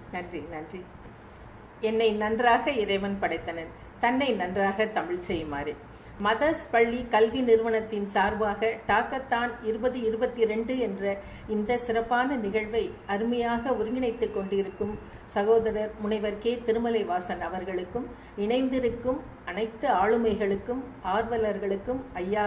நன்றி நன்றி என்னை நன்றாக இறைவன் படைத்தனன் தன்னை நன்றாக தமிழ் செய்யுமாறு மதர்ஸ் பள்ளி கல்வி நிறுவனத்தின் சார்பாக டாக்கத்தான் இருபது இருபத்தி ரெண்டு என்ற இந்த சிறப்பான நிகழ்வை அருமையாக ஒருங்கிணைத்துக் கொண்டிருக்கும் சகோதரர் முனைவர் கே திருமலைவாசன் அவர்களுக்கும் இணைந்திருக்கும் அனைத்து ஆளுமைகளுக்கும் ஆர்வலர்களுக்கும் ஐயா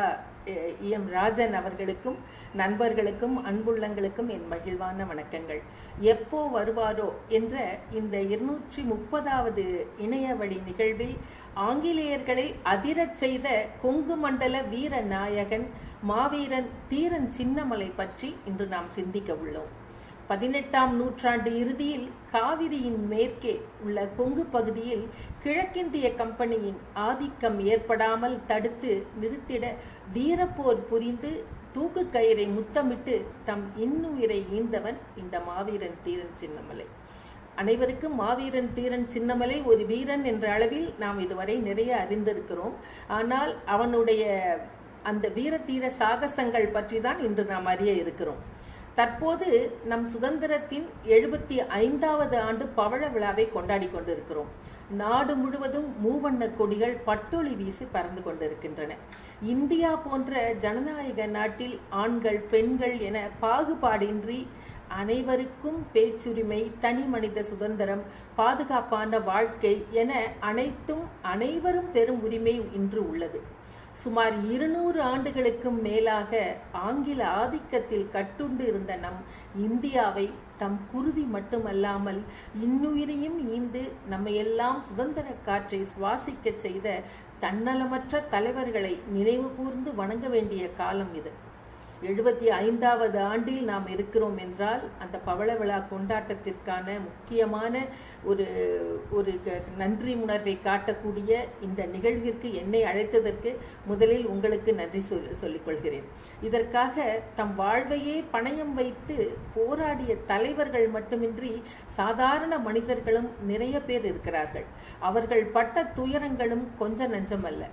இ எம் ராஜன் அவர்களுக்கும் நண்பர்களுக்கும் அன்புள்ளங்களுக்கும் என் மகிழ்வான வணக்கங்கள் எப்போ வருவாரோ என்ற இந்த இருநூற்றி முப்பதாவது இணையவழி நிகழ்வில் ஆங்கிலேயர்களை அதிரச் செய்த கொங்கு மண்டல வீர நாயகன் மாவீரன் தீரன் சின்னமலை பற்றி இன்று நாம் சிந்திக்க உள்ளோம் பதினெட்டாம் நூற்றாண்டு இறுதியில் காவிரியின் மேற்கே உள்ள கொங்கு பகுதியில் கிழக்கிந்திய கம்பெனியின் ஆதிக்கம் ஏற்படாமல் தடுத்து நிறுத்திட வீரப்போர் புரிந்து தூக்கு கயிறை முத்தமிட்டு தம் இன்னுயிரை ஈந்தவன் இந்த மாவீரன் தீரன் சின்னமலை அனைவருக்கும் மாவீரன் தீரன் சின்னமலை ஒரு வீரன் என்ற அளவில் நாம் இதுவரை நிறைய அறிந்திருக்கிறோம் ஆனால் அவனுடைய அந்த வீர தீர சாகசங்கள் பற்றி தான் இன்று நாம் அறிய இருக்கிறோம் தற்போது நம் சுதந்திரத்தின் எழுபத்தி ஐந்தாவது ஆண்டு பவழ விழாவை கொண்டாடி கொண்டிருக்கிறோம் நாடு முழுவதும் மூவண்ண கொடிகள் பட்டொளி வீசி பறந்து கொண்டிருக்கின்றன இந்தியா போன்ற ஜனநாயக நாட்டில் ஆண்கள் பெண்கள் என பாகுபாடின்றி அனைவருக்கும் பேச்சுரிமை தனி மனித சுதந்திரம் பாதுகாப்பான வாழ்க்கை என அனைத்தும் அனைவரும் பெரும் உரிமை இன்று உள்ளது சுமார் இருநூறு ஆண்டுகளுக்கும் மேலாக ஆங்கில ஆதிக்கத்தில் கட்டுண்டு இருந்த நம் இந்தியாவை தம் குருதி மட்டுமல்லாமல் இன்னுயிரையும் ஈந்து நம்மையெல்லாம் சுதந்திர காற்றை சுவாசிக்க செய்த தன்னலமற்ற தலைவர்களை நினைவு கூர்ந்து வணங்க வேண்டிய காலம் இது எழுபத்தி ஐந்தாவது ஆண்டில் நாம் இருக்கிறோம் என்றால் அந்த பவள விழா கொண்டாட்டத்திற்கான முக்கியமான ஒரு ஒரு நன்றி உணர்வை காட்டக்கூடிய இந்த நிகழ்விற்கு என்னை அழைத்ததற்கு முதலில் உங்களுக்கு நன்றி சொல் சொல்லிக்கொள்கிறேன் இதற்காக தம் வாழ்வையே பணயம் வைத்து போராடிய தலைவர்கள் மட்டுமின்றி சாதாரண மனிதர்களும் நிறைய பேர் இருக்கிறார்கள் அவர்கள் பட்ட துயரங்களும் கொஞ்ச நஞ்சமல்ல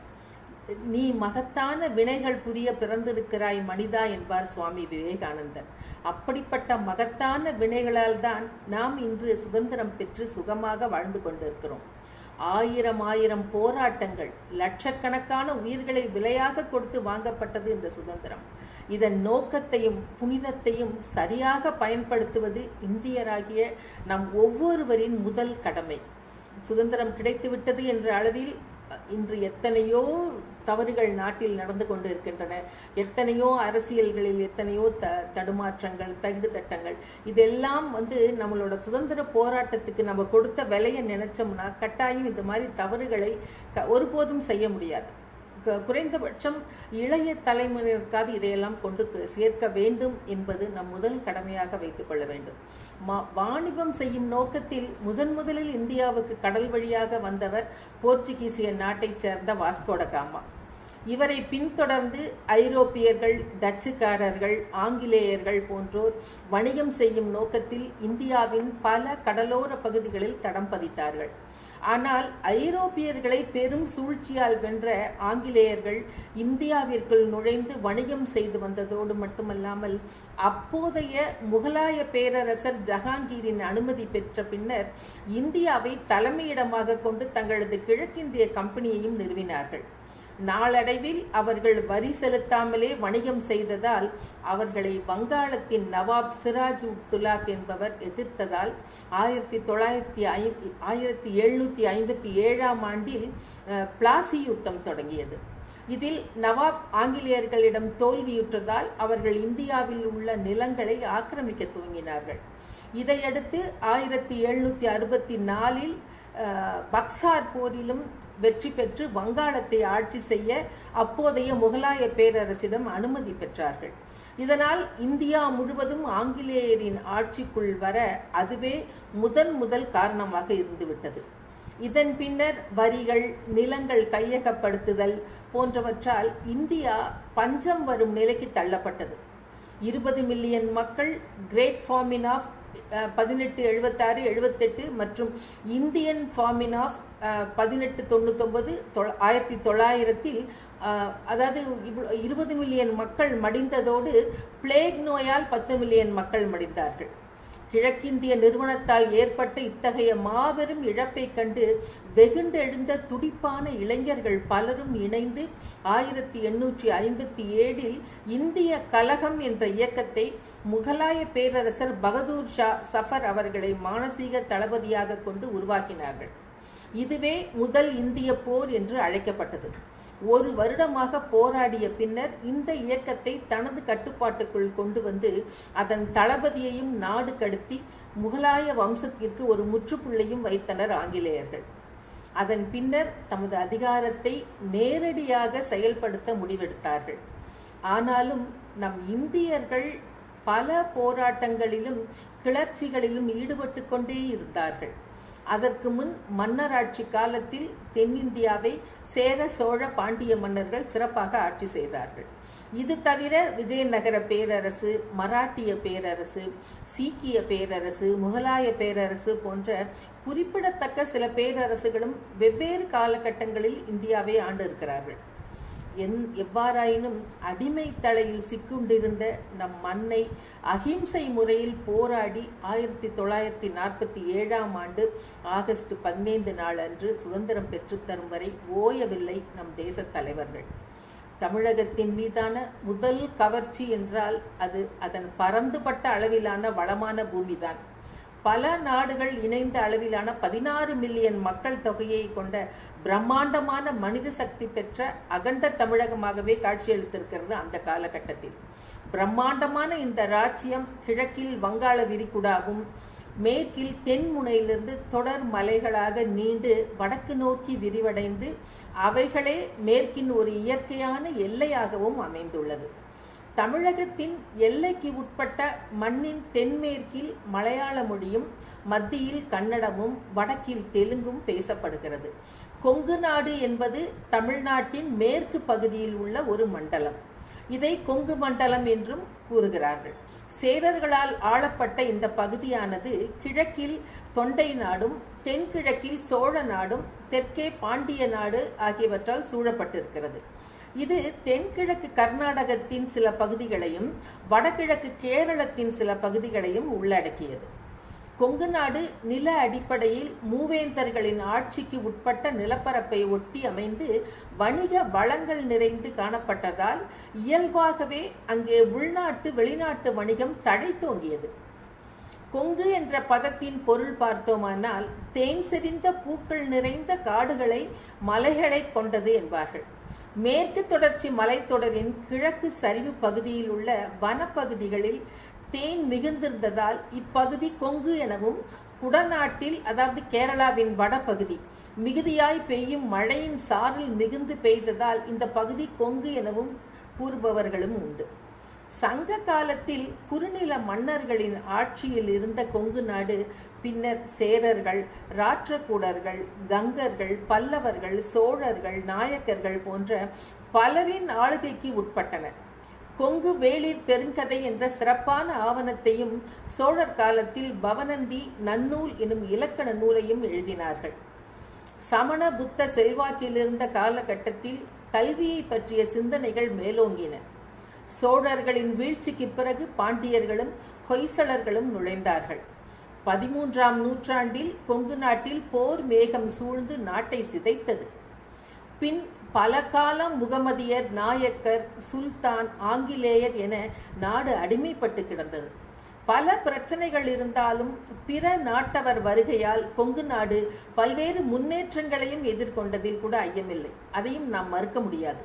நீ மகத்தான வினைகள் புரிய பிறந்திருக்கிறாய் மனிதா என்பார் சுவாமி விவேகானந்தர் அப்படிப்பட்ட மகத்தான வினைகளால் தான் நாம் இன்று சுதந்திரம் பெற்று சுகமாக வாழ்ந்து கொண்டிருக்கிறோம் ஆயிரம் ஆயிரம் போராட்டங்கள் லட்சக்கணக்கான உயிர்களை விலையாக கொடுத்து வாங்கப்பட்டது இந்த சுதந்திரம் இதன் நோக்கத்தையும் புனிதத்தையும் சரியாக பயன்படுத்துவது இந்தியராகிய நம் ஒவ்வொருவரின் முதல் கடமை சுதந்திரம் கிடைத்துவிட்டது என்ற அளவில் இன்று எத்தனையோ தவறுகள் நாட்டில் நடந்து கொண்டு இருக்கின்றன எத்தனையோ அரசியல்களில் எத்தனையோ த தடுமாற்றங்கள் தகுடு தட்டங்கள் இதெல்லாம் வந்து நம்மளோட சுதந்திர போராட்டத்துக்கு நம்ம கொடுத்த விலையை நினைச்சோம்னா கட்டாயம் இந்த மாதிரி தவறுகளை ஒருபோதும் செய்ய முடியாது குறைந்தபட்சம் இளைய தலைமுறையினருக்காவது இதையெல்லாம் கொண்டு சேர்க்க வேண்டும் என்பது நம் முதல் கடமையாக வைத்துக் கொள்ள வேண்டும் வாணிபம் செய்யும் நோக்கத்தில் முதன் முதலில் இந்தியாவுக்கு கடல் வழியாக வந்தவர் போர்ச்சுகீசிய நாட்டைச் சேர்ந்த வாஸ்கோட காமா இவரை பின்தொடர்ந்து ஐரோப்பியர்கள் டச்சுக்காரர்கள் ஆங்கிலேயர்கள் போன்றோர் வணிகம் செய்யும் நோக்கத்தில் இந்தியாவின் பல கடலோர பகுதிகளில் தடம் பதித்தார்கள் ஆனால் ஐரோப்பியர்களை பெரும் சூழ்ச்சியால் வென்ற ஆங்கிலேயர்கள் இந்தியாவிற்குள் நுழைந்து வணிகம் செய்து வந்ததோடு மட்டுமல்லாமல் அப்போதைய முகலாய பேரரசர் ஜஹாங்கீரின் அனுமதி பெற்ற பின்னர் இந்தியாவை தலைமையிடமாக கொண்டு தங்களது கிழக்கிந்திய கம்பெனியையும் நிறுவினார்கள் நாளடைவில் அவர்கள் வரி செலுத்தாமலே வணிகம் செய்ததால் அவர்களை வங்காளத்தின் நவாப் சிராஜ் உட் துலாக் என்பவர் எதிர்த்ததால் ஆயிரத்தி தொள்ளாயிரத்தி ஐ ஆயிரத்தி எழுநூற்றி ஐம்பத்தி ஏழாம் ஆண்டில் பிளாசி யுத்தம் தொடங்கியது இதில் நவாப் ஆங்கிலேயர்களிடம் தோல்வியுற்றதால் அவர்கள் இந்தியாவில் உள்ள நிலங்களை ஆக்கிரமிக்க துவங்கினார்கள் இதையடுத்து ஆயிரத்தி எழுநூற்றி அறுபத்தி நாலில் பக்சார் போரிலும் வெற்றி பெற்று வங்காளத்தை ஆட்சி செய்ய அப்போதைய முகலாய பேரரசிடம் அனுமதி பெற்றார்கள் இதனால் இந்தியா முழுவதும் ஆங்கிலேயரின் ஆட்சிக்குள் வர அதுவே முதன் முதல் காரணமாக இருந்துவிட்டது இதன் பின்னர் வரிகள் நிலங்கள் கையகப்படுத்துதல் போன்றவற்றால் இந்தியா பஞ்சம் வரும் நிலைக்கு தள்ளப்பட்டது இருபது மில்லியன் மக்கள் கிரேட் ஃபார்மின் ஆஃப் பதினெட்டு எழுபத்தாறு எழுபத்தெட்டு மற்றும் இந்தியன் ஃபார்மின் ஆஃப் பதினெட்டு தொண்ணூத்தொன்பது தொள் ஆயிரத்தி தொள்ளாயிரத்தில் அதாவது இவ்வளோ இருபது மில்லியன் மக்கள் மடிந்ததோடு பிளேக் நோயால் பத்து மில்லியன் மக்கள் மடிந்தார்கள் கிழக்கிந்திய நிறுவனத்தால் ஏற்பட்ட இத்தகைய மாபெரும் இழப்பை கண்டு வெகுண்டெழுந்த துடிப்பான இளைஞர்கள் பலரும் இணைந்து ஆயிரத்தி எண்ணூற்றி ஐம்பத்தி ஏழில் இந்திய கலகம் என்ற இயக்கத்தை முகலாய பேரரசர் பகதூர் ஷா சஃபர் அவர்களை மானசீக தளபதியாக கொண்டு உருவாக்கினார்கள் இதுவே முதல் இந்திய போர் என்று அழைக்கப்பட்டது ஒரு வருடமாக போராடிய பின்னர் இந்த இயக்கத்தை தனது கட்டுப்பாட்டுக்குள் கொண்டு வந்து அதன் தளபதியையும் நாடு கடத்தி முகலாய வம்சத்திற்கு ஒரு முற்றுப்புள்ளையும் வைத்தனர் ஆங்கிலேயர்கள் அதன் பின்னர் தமது அதிகாரத்தை நேரடியாக செயல்படுத்த முடிவெடுத்தார்கள் ஆனாலும் நம் இந்தியர்கள் பல போராட்டங்களிலும் கிளர்ச்சிகளிலும் ஈடுபட்டு கொண்டே இருந்தார்கள் அதற்கு முன் மன்னராட்சி காலத்தில் தென்னிந்தியாவை சேர சோழ பாண்டிய மன்னர்கள் சிறப்பாக ஆட்சி செய்தார்கள் இது தவிர விஜயநகர பேரரசு மராட்டிய பேரரசு சீக்கிய பேரரசு முகலாய பேரரசு போன்ற குறிப்பிடத்தக்க சில பேரரசுகளும் வெவ்வேறு காலகட்டங்களில் இந்தியாவை ஆண்டு இருக்கிறார்கள் என் எவ்வாறாயினும் அடிமை தலையில் சிக்குண்டிருந்த நம் மண்ணை அகிம்சை முறையில் போராடி ஆயிரத்தி தொள்ளாயிரத்தி நாற்பத்தி ஏழாம் ஆண்டு ஆகஸ்ட் பதினைந்து நாள் அன்று சுதந்திரம் பெற்றுத்தரும் வரை ஓயவில்லை நம் தேச தலைவர்கள் தமிழகத்தின் மீதான முதல் கவர்ச்சி என்றால் அது அதன் பரந்துபட்ட அளவிலான வளமான பூமிதான் பல நாடுகள் இணைந்த அளவிலான பதினாறு மில்லியன் மக்கள் தொகையை கொண்ட பிரம்மாண்டமான மனித சக்தி பெற்ற அகண்ட தமிழகமாகவே காட்சியளித்திருக்கிறது அந்த காலகட்டத்தில் பிரம்மாண்டமான இந்த ராச்சியம் கிழக்கில் வங்காள விரிகுடாவும் மேற்கில் தென்முனையிலிருந்து தொடர் மலைகளாக நீண்டு வடக்கு நோக்கி விரிவடைந்து அவைகளே மேற்கின் ஒரு இயற்கையான எல்லையாகவும் அமைந்துள்ளது தமிழகத்தின் எல்லைக்கு உட்பட்ட மண்ணின் தென்மேற்கில் மலையாள மொழியும் மத்தியில் கன்னடமும் வடக்கில் தெலுங்கும் பேசப்படுகிறது கொங்கு நாடு என்பது தமிழ்நாட்டின் மேற்கு பகுதியில் உள்ள ஒரு மண்டலம் இதை கொங்கு மண்டலம் என்றும் கூறுகிறார்கள் சேரர்களால் ஆளப்பட்ட இந்த பகுதியானது கிழக்கில் தொண்டை நாடும் தென்கிழக்கில் சோழ நாடும் தெற்கே பாண்டிய நாடு ஆகியவற்றால் சூழப்பட்டிருக்கிறது இது தென்கிழக்கு கர்நாடகத்தின் சில பகுதிகளையும் வடகிழக்கு கேரளத்தின் சில பகுதிகளையும் உள்ளடக்கியது கொங்கு நாடு நில அடிப்படையில் மூவேந்தர்களின் ஆட்சிக்கு உட்பட்ட நிலப்பரப்பை ஒட்டி அமைந்து வணிக வளங்கள் நிறைந்து காணப்பட்டதால் இயல்பாகவே அங்கே உள்நாட்டு வெளிநாட்டு வணிகம் தழைத்தோங்கியது கொங்கு என்ற பதத்தின் பொருள் பார்த்தோமானால் தேன் செறிந்த பூக்கள் நிறைந்த காடுகளை மலைகளை கொண்டது என்பார்கள் மேற்கு தொடர்ச்சி மலைத்தொடரின் கிழக்கு சரிவு பகுதியில் உள்ள வனப்பகுதிகளில் தேன் மிகுந்திருந்ததால் இப்பகுதி கொங்கு எனவும் குடநாட்டில் அதாவது கேரளாவின் வடபகுதி மிகுதியாய் பெய்யும் மழையின் சாரல் மிகுந்து பெய்ததால் இந்த பகுதி கொங்கு எனவும் கூறுபவர்களும் உண்டு சங்க காலத்தில் குறுநில மன்னர்களின் ஆட்சியில் இருந்த கொங்கு நாடு பின்னர் சேரர்கள் ராற்றக்கூடர்கள் கங்கர்கள் பல்லவர்கள் சோழர்கள் நாயக்கர்கள் போன்ற பலரின் ஆளுகைக்கு உட்பட்டன கொங்கு வேளிர் பெருங்கதை என்ற சிறப்பான ஆவணத்தையும் சோழர் காலத்தில் பவனந்தி நன்னூல் எனும் இலக்கண நூலையும் எழுதினார்கள் சமண புத்த செல்வாக்கில் இருந்த காலகட்டத்தில் கல்வியை பற்றிய சிந்தனைகள் மேலோங்கின சோழர்களின் வீழ்ச்சிக்கு பிறகு பாண்டியர்களும் ஹொய்சளர்களும் நுழைந்தார்கள் பதிமூன்றாம் நூற்றாண்டில் கொங்கு நாட்டில் போர் மேகம் சூழ்ந்து நாட்டை சிதைத்தது பின் பல காலம் முகமதியர் நாயக்கர் சுல்தான் ஆங்கிலேயர் என நாடு அடிமைப்பட்டு கிடந்தது பல பிரச்சனைகள் இருந்தாலும் பிற நாட்டவர் வருகையால் கொங்கு நாடு பல்வேறு முன்னேற்றங்களையும் எதிர்கொண்டதில் கூட ஐயமில்லை அதையும் நாம் மறுக்க முடியாது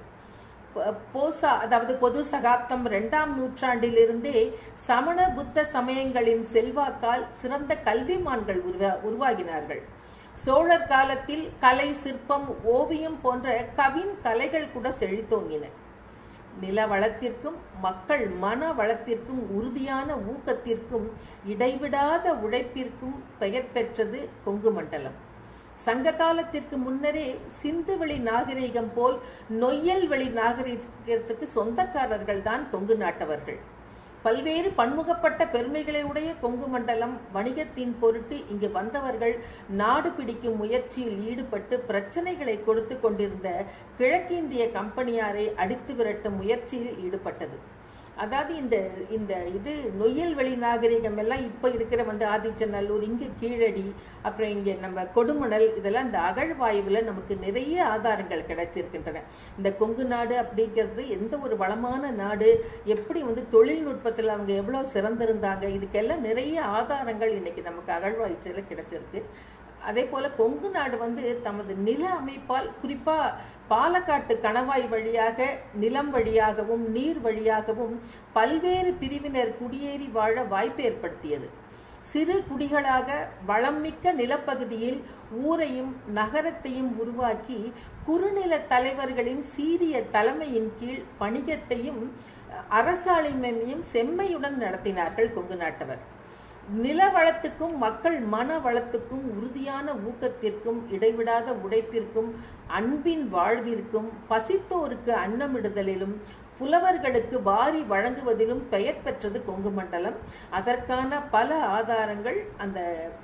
போசா அதாவது பொது சகாப்தம் இரண்டாம் நூற்றாண்டிலிருந்தே சமண புத்த சமயங்களின் செல்வாக்கால் சிறந்த கல்விமான்கள் உருவா உருவாகினார்கள் சோழர் காலத்தில் கலை சிற்பம் ஓவியம் போன்ற கவின் கலைகள் கூட செழித்தோங்கின நில வளத்திற்கும் மக்கள் மன வளத்திற்கும் உறுதியான ஊக்கத்திற்கும் இடைவிடாத உழைப்பிற்கும் பெயர் பெற்றது கொங்கு மண்டலம் சங்க காலத்திற்கு முன்னரே சிந்துவெளி நாகரிகம் போல் நொய்யல் வெளி நாகரிகத்துக்கு சொந்தக்காரர்கள் தான் கொங்கு நாட்டவர்கள் பல்வேறு பன்முகப்பட்ட பெருமைகளை உடைய கொங்கு மண்டலம் வணிகத்தின் பொருட்டு இங்கு வந்தவர்கள் நாடு பிடிக்கும் முயற்சியில் ஈடுபட்டு பிரச்சனைகளை கொடுத்து கொண்டிருந்த கிழக்கிந்திய கம்பெனியாரை அடித்து விரட்டும் முயற்சியில் ஈடுபட்டது அதாவது இந்த இந்த இது நொய்யல்வெளி நாகரிகம் எல்லாம் இப்போ இருக்கிற வந்து ஆதிச்சநல்லூர் இங்கே கீழடி அப்புறம் இங்கே நம்ம கொடுமணல் இதெல்லாம் இந்த அகழ்வாயுவில் நமக்கு நிறைய ஆதாரங்கள் கிடைச்சிருக்கின்றன இந்த கொங்கு நாடு அப்படிங்கிறது எந்த ஒரு வளமான நாடு எப்படி வந்து தொழில்நுட்பத்தில் அவங்க எவ்வளோ சிறந்திருந்தாங்க இதுக்கெல்லாம் நிறைய ஆதாரங்கள் இன்னைக்கு நமக்கு அகழ்வாய்ச்சியில் கிடைச்சிருக்கு அதே போல கொங்கு நாடு வந்து தமது நில அமைப்பால் குறிப்பா பாலக்காட்டு கணவாய் வழியாக நிலம் வழியாகவும் நீர் வழியாகவும் பல்வேறு பிரிவினர் குடியேறி வாழ வாய்ப்பு ஏற்படுத்தியது சிறு குடிகளாக வளம்மிக்க நிலப்பகுதியில் ஊரையும் நகரத்தையும் உருவாக்கி குறுநில தலைவர்களின் சீரிய தலைமையின் கீழ் வணிகத்தையும் அரசாளுமையையும் செம்மையுடன் நடத்தினார்கள் கொங்கு நாட்டவர் நில வளத்துக்கும் மக்கள் மன வளத்துக்கும் உறுதியான ஊக்கத்திற்கும் இடைவிடாத உழைப்பிற்கும் அன்பின் வாழ்விற்கும் பசித்தோருக்கு அன்னமிடுதலிலும் புலவர்களுக்கு வாரி வழங்குவதிலும் பெயர் பெற்றது கொங்கு மண்டலம் அதற்கான பல ஆதாரங்கள் அந்த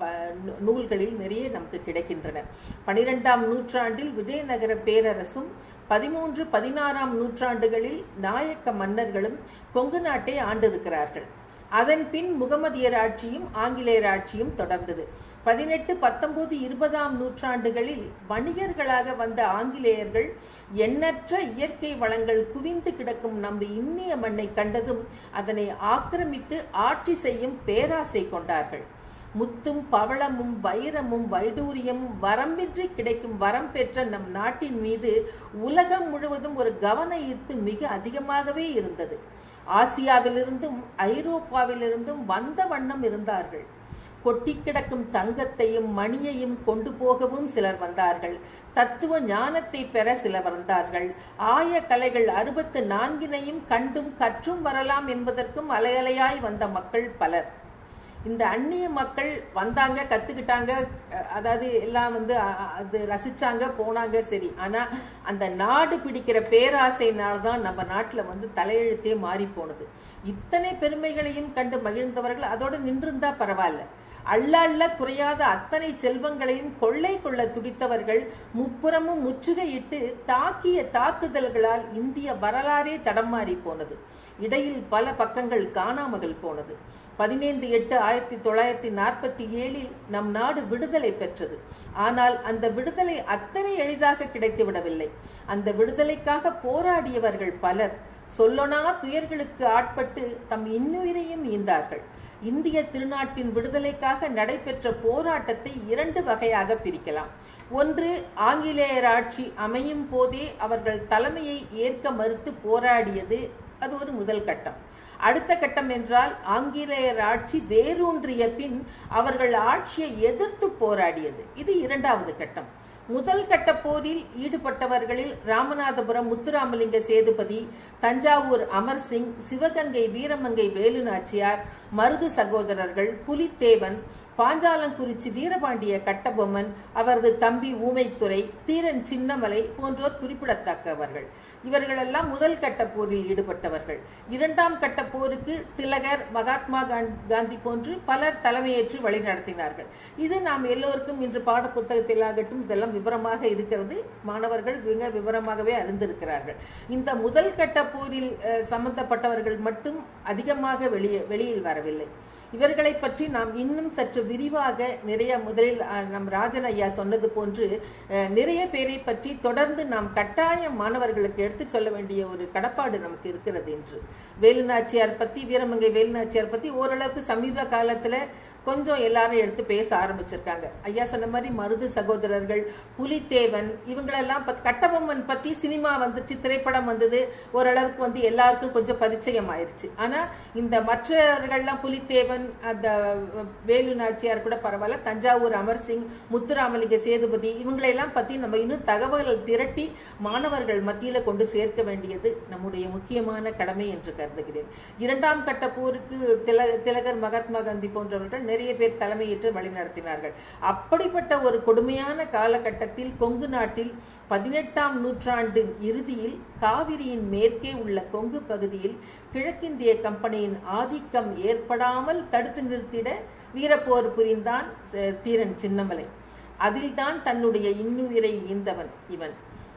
நூல்களில் நிறைய நமக்கு கிடைக்கின்றன பனிரெண்டாம் நூற்றாண்டில் விஜயநகர பேரரசும் பதிமூன்று பதினாறாம் நூற்றாண்டுகளில் நாயக்க மன்னர்களும் கொங்கு நாட்டை ஆண்டிருக்கிறார்கள் அதன் பின் முகமதியர் ஆட்சியும் ஆங்கிலேயர் ஆட்சியும் தொடர்ந்தது பதினெட்டு பத்தொன்பது இருபதாம் நூற்றாண்டுகளில் வணிகர்களாக வந்த ஆங்கிலேயர்கள் எண்ணற்ற இயற்கை வளங்கள் குவிந்து கிடக்கும் நம் இன்னிய மண்ணை கண்டதும் அதனை ஆக்கிரமித்து ஆட்சி செய்யும் பேராசை கொண்டார்கள் முத்தும் பவளமும் வைரமும் வைடூரியமும் வரம்பின்றி கிடைக்கும் வரம் பெற்ற நம் நாட்டின் மீது உலகம் முழுவதும் ஒரு கவன ஈர்ப்பு மிக அதிகமாகவே இருந்தது ஆசியாவிலிருந்தும் ஐரோப்பாவிலிருந்தும் வந்த வண்ணம் இருந்தார்கள் கொட்டி கிடக்கும் தங்கத்தையும் மணியையும் கொண்டு போகவும் சிலர் வந்தார்கள் தத்துவ ஞானத்தை பெற சிலர் வந்தார்கள் ஆய கலைகள் அறுபத்து நான்கினையும் கண்டும் கற்றும் வரலாம் என்பதற்கும் அலையலையாய் வந்த மக்கள் பலர் இந்த அந்நிய மக்கள் வந்தாங்க கத்துக்கிட்டாங்க அதாவது எல்லாம் வந்து அது ரசிச்சாங்க போனாங்க சரி ஆனா அந்த நாடு பிடிக்கிற பேராசையினால தான் நம்ம நாட்டுல வந்து தலையெழுத்தே மாறி போனது இத்தனை பெருமைகளையும் கண்டு மகிழ்ந்தவர்கள் அதோடு நின்றிருந்தா பரவாயில்ல அள்ள அள்ள குறையாத அத்தனை செல்வங்களையும் கொள்ளை கொள்ள துடித்தவர்கள் முப்புறமும் முற்றுகையிட்டு தாக்கிய தாக்குதல்களால் இந்திய வரலாறே தடமாறி போனது இடையில் பல பக்கங்கள் காணாமல் போனது பதினைந்து எட்டு ஆயிரத்தி தொள்ளாயிரத்தி நாற்பத்தி ஏழில் நம் நாடு விடுதலை பெற்றது ஆனால் அந்த விடுதலை அத்தனை எளிதாக கிடைத்து விடவில்லை அந்த விடுதலைக்காக போராடியவர்கள் பலர் சொல்லொனா துயர்களுக்கு ஆட்பட்டு தம் இன்னுயிரையும் ஈந்தார்கள் இந்திய திருநாட்டின் விடுதலைக்காக நடைபெற்ற போராட்டத்தை இரண்டு வகையாக பிரிக்கலாம் ஒன்று ஆங்கிலேயர் ஆட்சி அமையும் போதே அவர்கள் தலைமையை ஏற்க மறுத்து போராடியது அது ஒரு முதல் கட்டம் அடுத்த கட்டம் என்றால் ஆங்கிலேயர் ஆட்சி வேரூன்றிய பின் அவர்கள் ஆட்சியை எதிர்த்து போராடியது இது இரண்டாவது கட்டம் முதல் கட்ட போரில் ஈடுபட்டவர்களில் ராமநாதபுரம் முத்துராமலிங்க சேதுபதி தஞ்சாவூர் அமர்சிங் சிவகங்கை வீரமங்கை வேலு நாச்சியார் மருது சகோதரர்கள் புலித்தேவன் பாஞ்சாலங்குறிச்சி வீரபாண்டிய கட்டபொம்மன் அவரது தம்பி ஊமைத்துறை தீரன் சின்னமலை போன்றோர் குறிப்பிடத்தக்கவர்கள் இவர்களெல்லாம் முதல் கட்ட போரில் ஈடுபட்டவர்கள் இரண்டாம் கட்ட போருக்கு திலகர் மகாத்மா காந்தி போன்று பலர் தலைமையேற்று வழிநடத்தினார்கள் இது நாம் எல்லோருக்கும் இன்று பாட புத்தகத்தில் ஆகட்டும் இதெல்லாம் விவரமாக இருக்கிறது மாணவர்கள் மிக விவரமாகவே அறிந்திருக்கிறார்கள் இந்த முதல் கட்ட போரில் சம்பந்தப்பட்டவர்கள் மட்டும் அதிகமாக வெளியே வெளியில் வரவில்லை இவர்களை பற்றி நாம் இன்னும் சற்று விரிவாக நிறைய முதலில் நம் ராஜன் ஐயா சொன்னது போன்று நிறைய பேரை பற்றி தொடர்ந்து நாம் கட்டாய மாணவர்களுக்கு எடுத்து சொல்ல வேண்டிய ஒரு கடப்பாடு நமக்கு இருக்கிறது என்று வேலுநாச்சியார் பற்றி வீரமங்கை வேலுநாச்சியார் பற்றி ஓரளவுக்கு சமீப காலத்தில் கொஞ்சம் எல்லாரும் எடுத்து பேச ஆரம்பிச்சிருக்காங்க ஐயா சொன்ன மாதிரி மருது சகோதரர்கள் புலித்தேவன் இவங்களெல்லாம் பத் கட்டபொம்மன் பற்றி சினிமா வந்துச்சு திரைப்படம் வந்தது ஓரளவுக்கு வந்து எல்லாருக்கும் கொஞ்சம் பரிச்சயம் ஆயிடுச்சு ஆனால் இந்த மற்றவர்கள்லாம் புலித்தேவன் அந்த வேலு நாச்சியார் கூட பரவாயில்ல தஞ்சாவூர் அமர்சிங் முத்துராமலிங்க சேதுபதி இவங்களையெல்லாம் பற்றி நம்ம இன்னும் தகவல்கள் திரட்டி மாணவர்கள் மத்தியில் கொண்டு சேர்க்க வேண்டியது நம்முடைய முக்கியமான கடமை என்று கருதுகிறேன் இரண்டாம் கட்ட போருக்கு தில திலகர் மகாத்மா காந்தி போன்றவர்கள் நிறைய பேர் தலைமையேற்று வழிநடத்தினார்கள் அப்படிப்பட்ட ஒரு கொடுமையான காலகட்டத்தில் கொங்கு நாட்டில் பதினெட்டாம் நூற்றாண்டின் இறுதியில் காவிரியின் மேற்கே உள்ள கொங்கு பகுதியில் கிழக்கிந்திய கம்பெனியின் ஆதிக்கம் ஏற்படாமல் தடுத்து நிறுத்திட வீரப்போர் புரிந்தான் தீரன் சின்னமலை அதில்தான் தன்னுடைய இன்னுயிரை ஈந்தவன் இவன்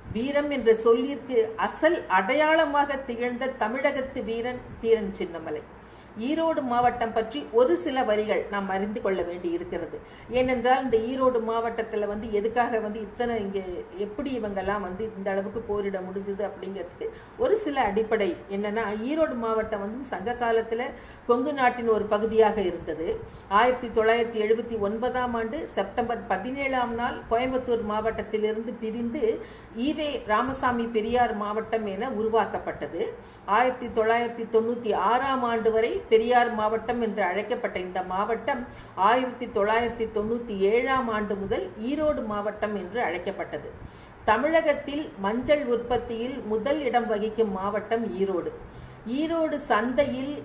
வீரம் என்ற சொல்லிற்கு அசல் அடையாளமாக திகழ்ந்த தமிழகத்து வீரன் தீரன் சின்னமலை ஈரோடு மாவட்டம் பற்றி ஒரு சில வரிகள் நாம் அறிந்து கொள்ள வேண்டி இருக்கிறது ஏனென்றால் இந்த ஈரோடு மாவட்டத்தில் வந்து எதுக்காக வந்து இத்தனை இங்கே எப்படி இவங்கெல்லாம் வந்து இந்த அளவுக்கு போரிட முடிஞ்சது அப்படிங்கிறதுக்கு ஒரு சில அடிப்படை என்னன்னா ஈரோடு மாவட்டம் வந்து சங்க காலத்தில் கொங்கு நாட்டின் ஒரு பகுதியாக இருந்தது ஆயிரத்தி தொள்ளாயிரத்தி எழுபத்தி ஒன்பதாம் ஆண்டு செப்டம்பர் பதினேழாம் நாள் கோயம்புத்தூர் மாவட்டத்திலிருந்து பிரிந்து ஈவே ராமசாமி பெரியார் மாவட்டம் என உருவாக்கப்பட்டது ஆயிரத்தி தொள்ளாயிரத்தி தொண்ணூற்றி ஆறாம் ஆண்டு வரை பெரியார் மாவட்டம் என்று அழைக்கப்பட்ட இந்த மாவட்டம் ஆயிரத்தி தொள்ளாயிரத்தி தொண்ணூற்றி ஏழாம் ஆண்டு முதல் ஈரோடு மாவட்டம் என்று அழைக்கப்பட்டது தமிழகத்தில் மஞ்சள் உற்பத்தியில் முதல் இடம் வகிக்கும் மாவட்டம் ஈரோடு ஈரோடு சந்தையில்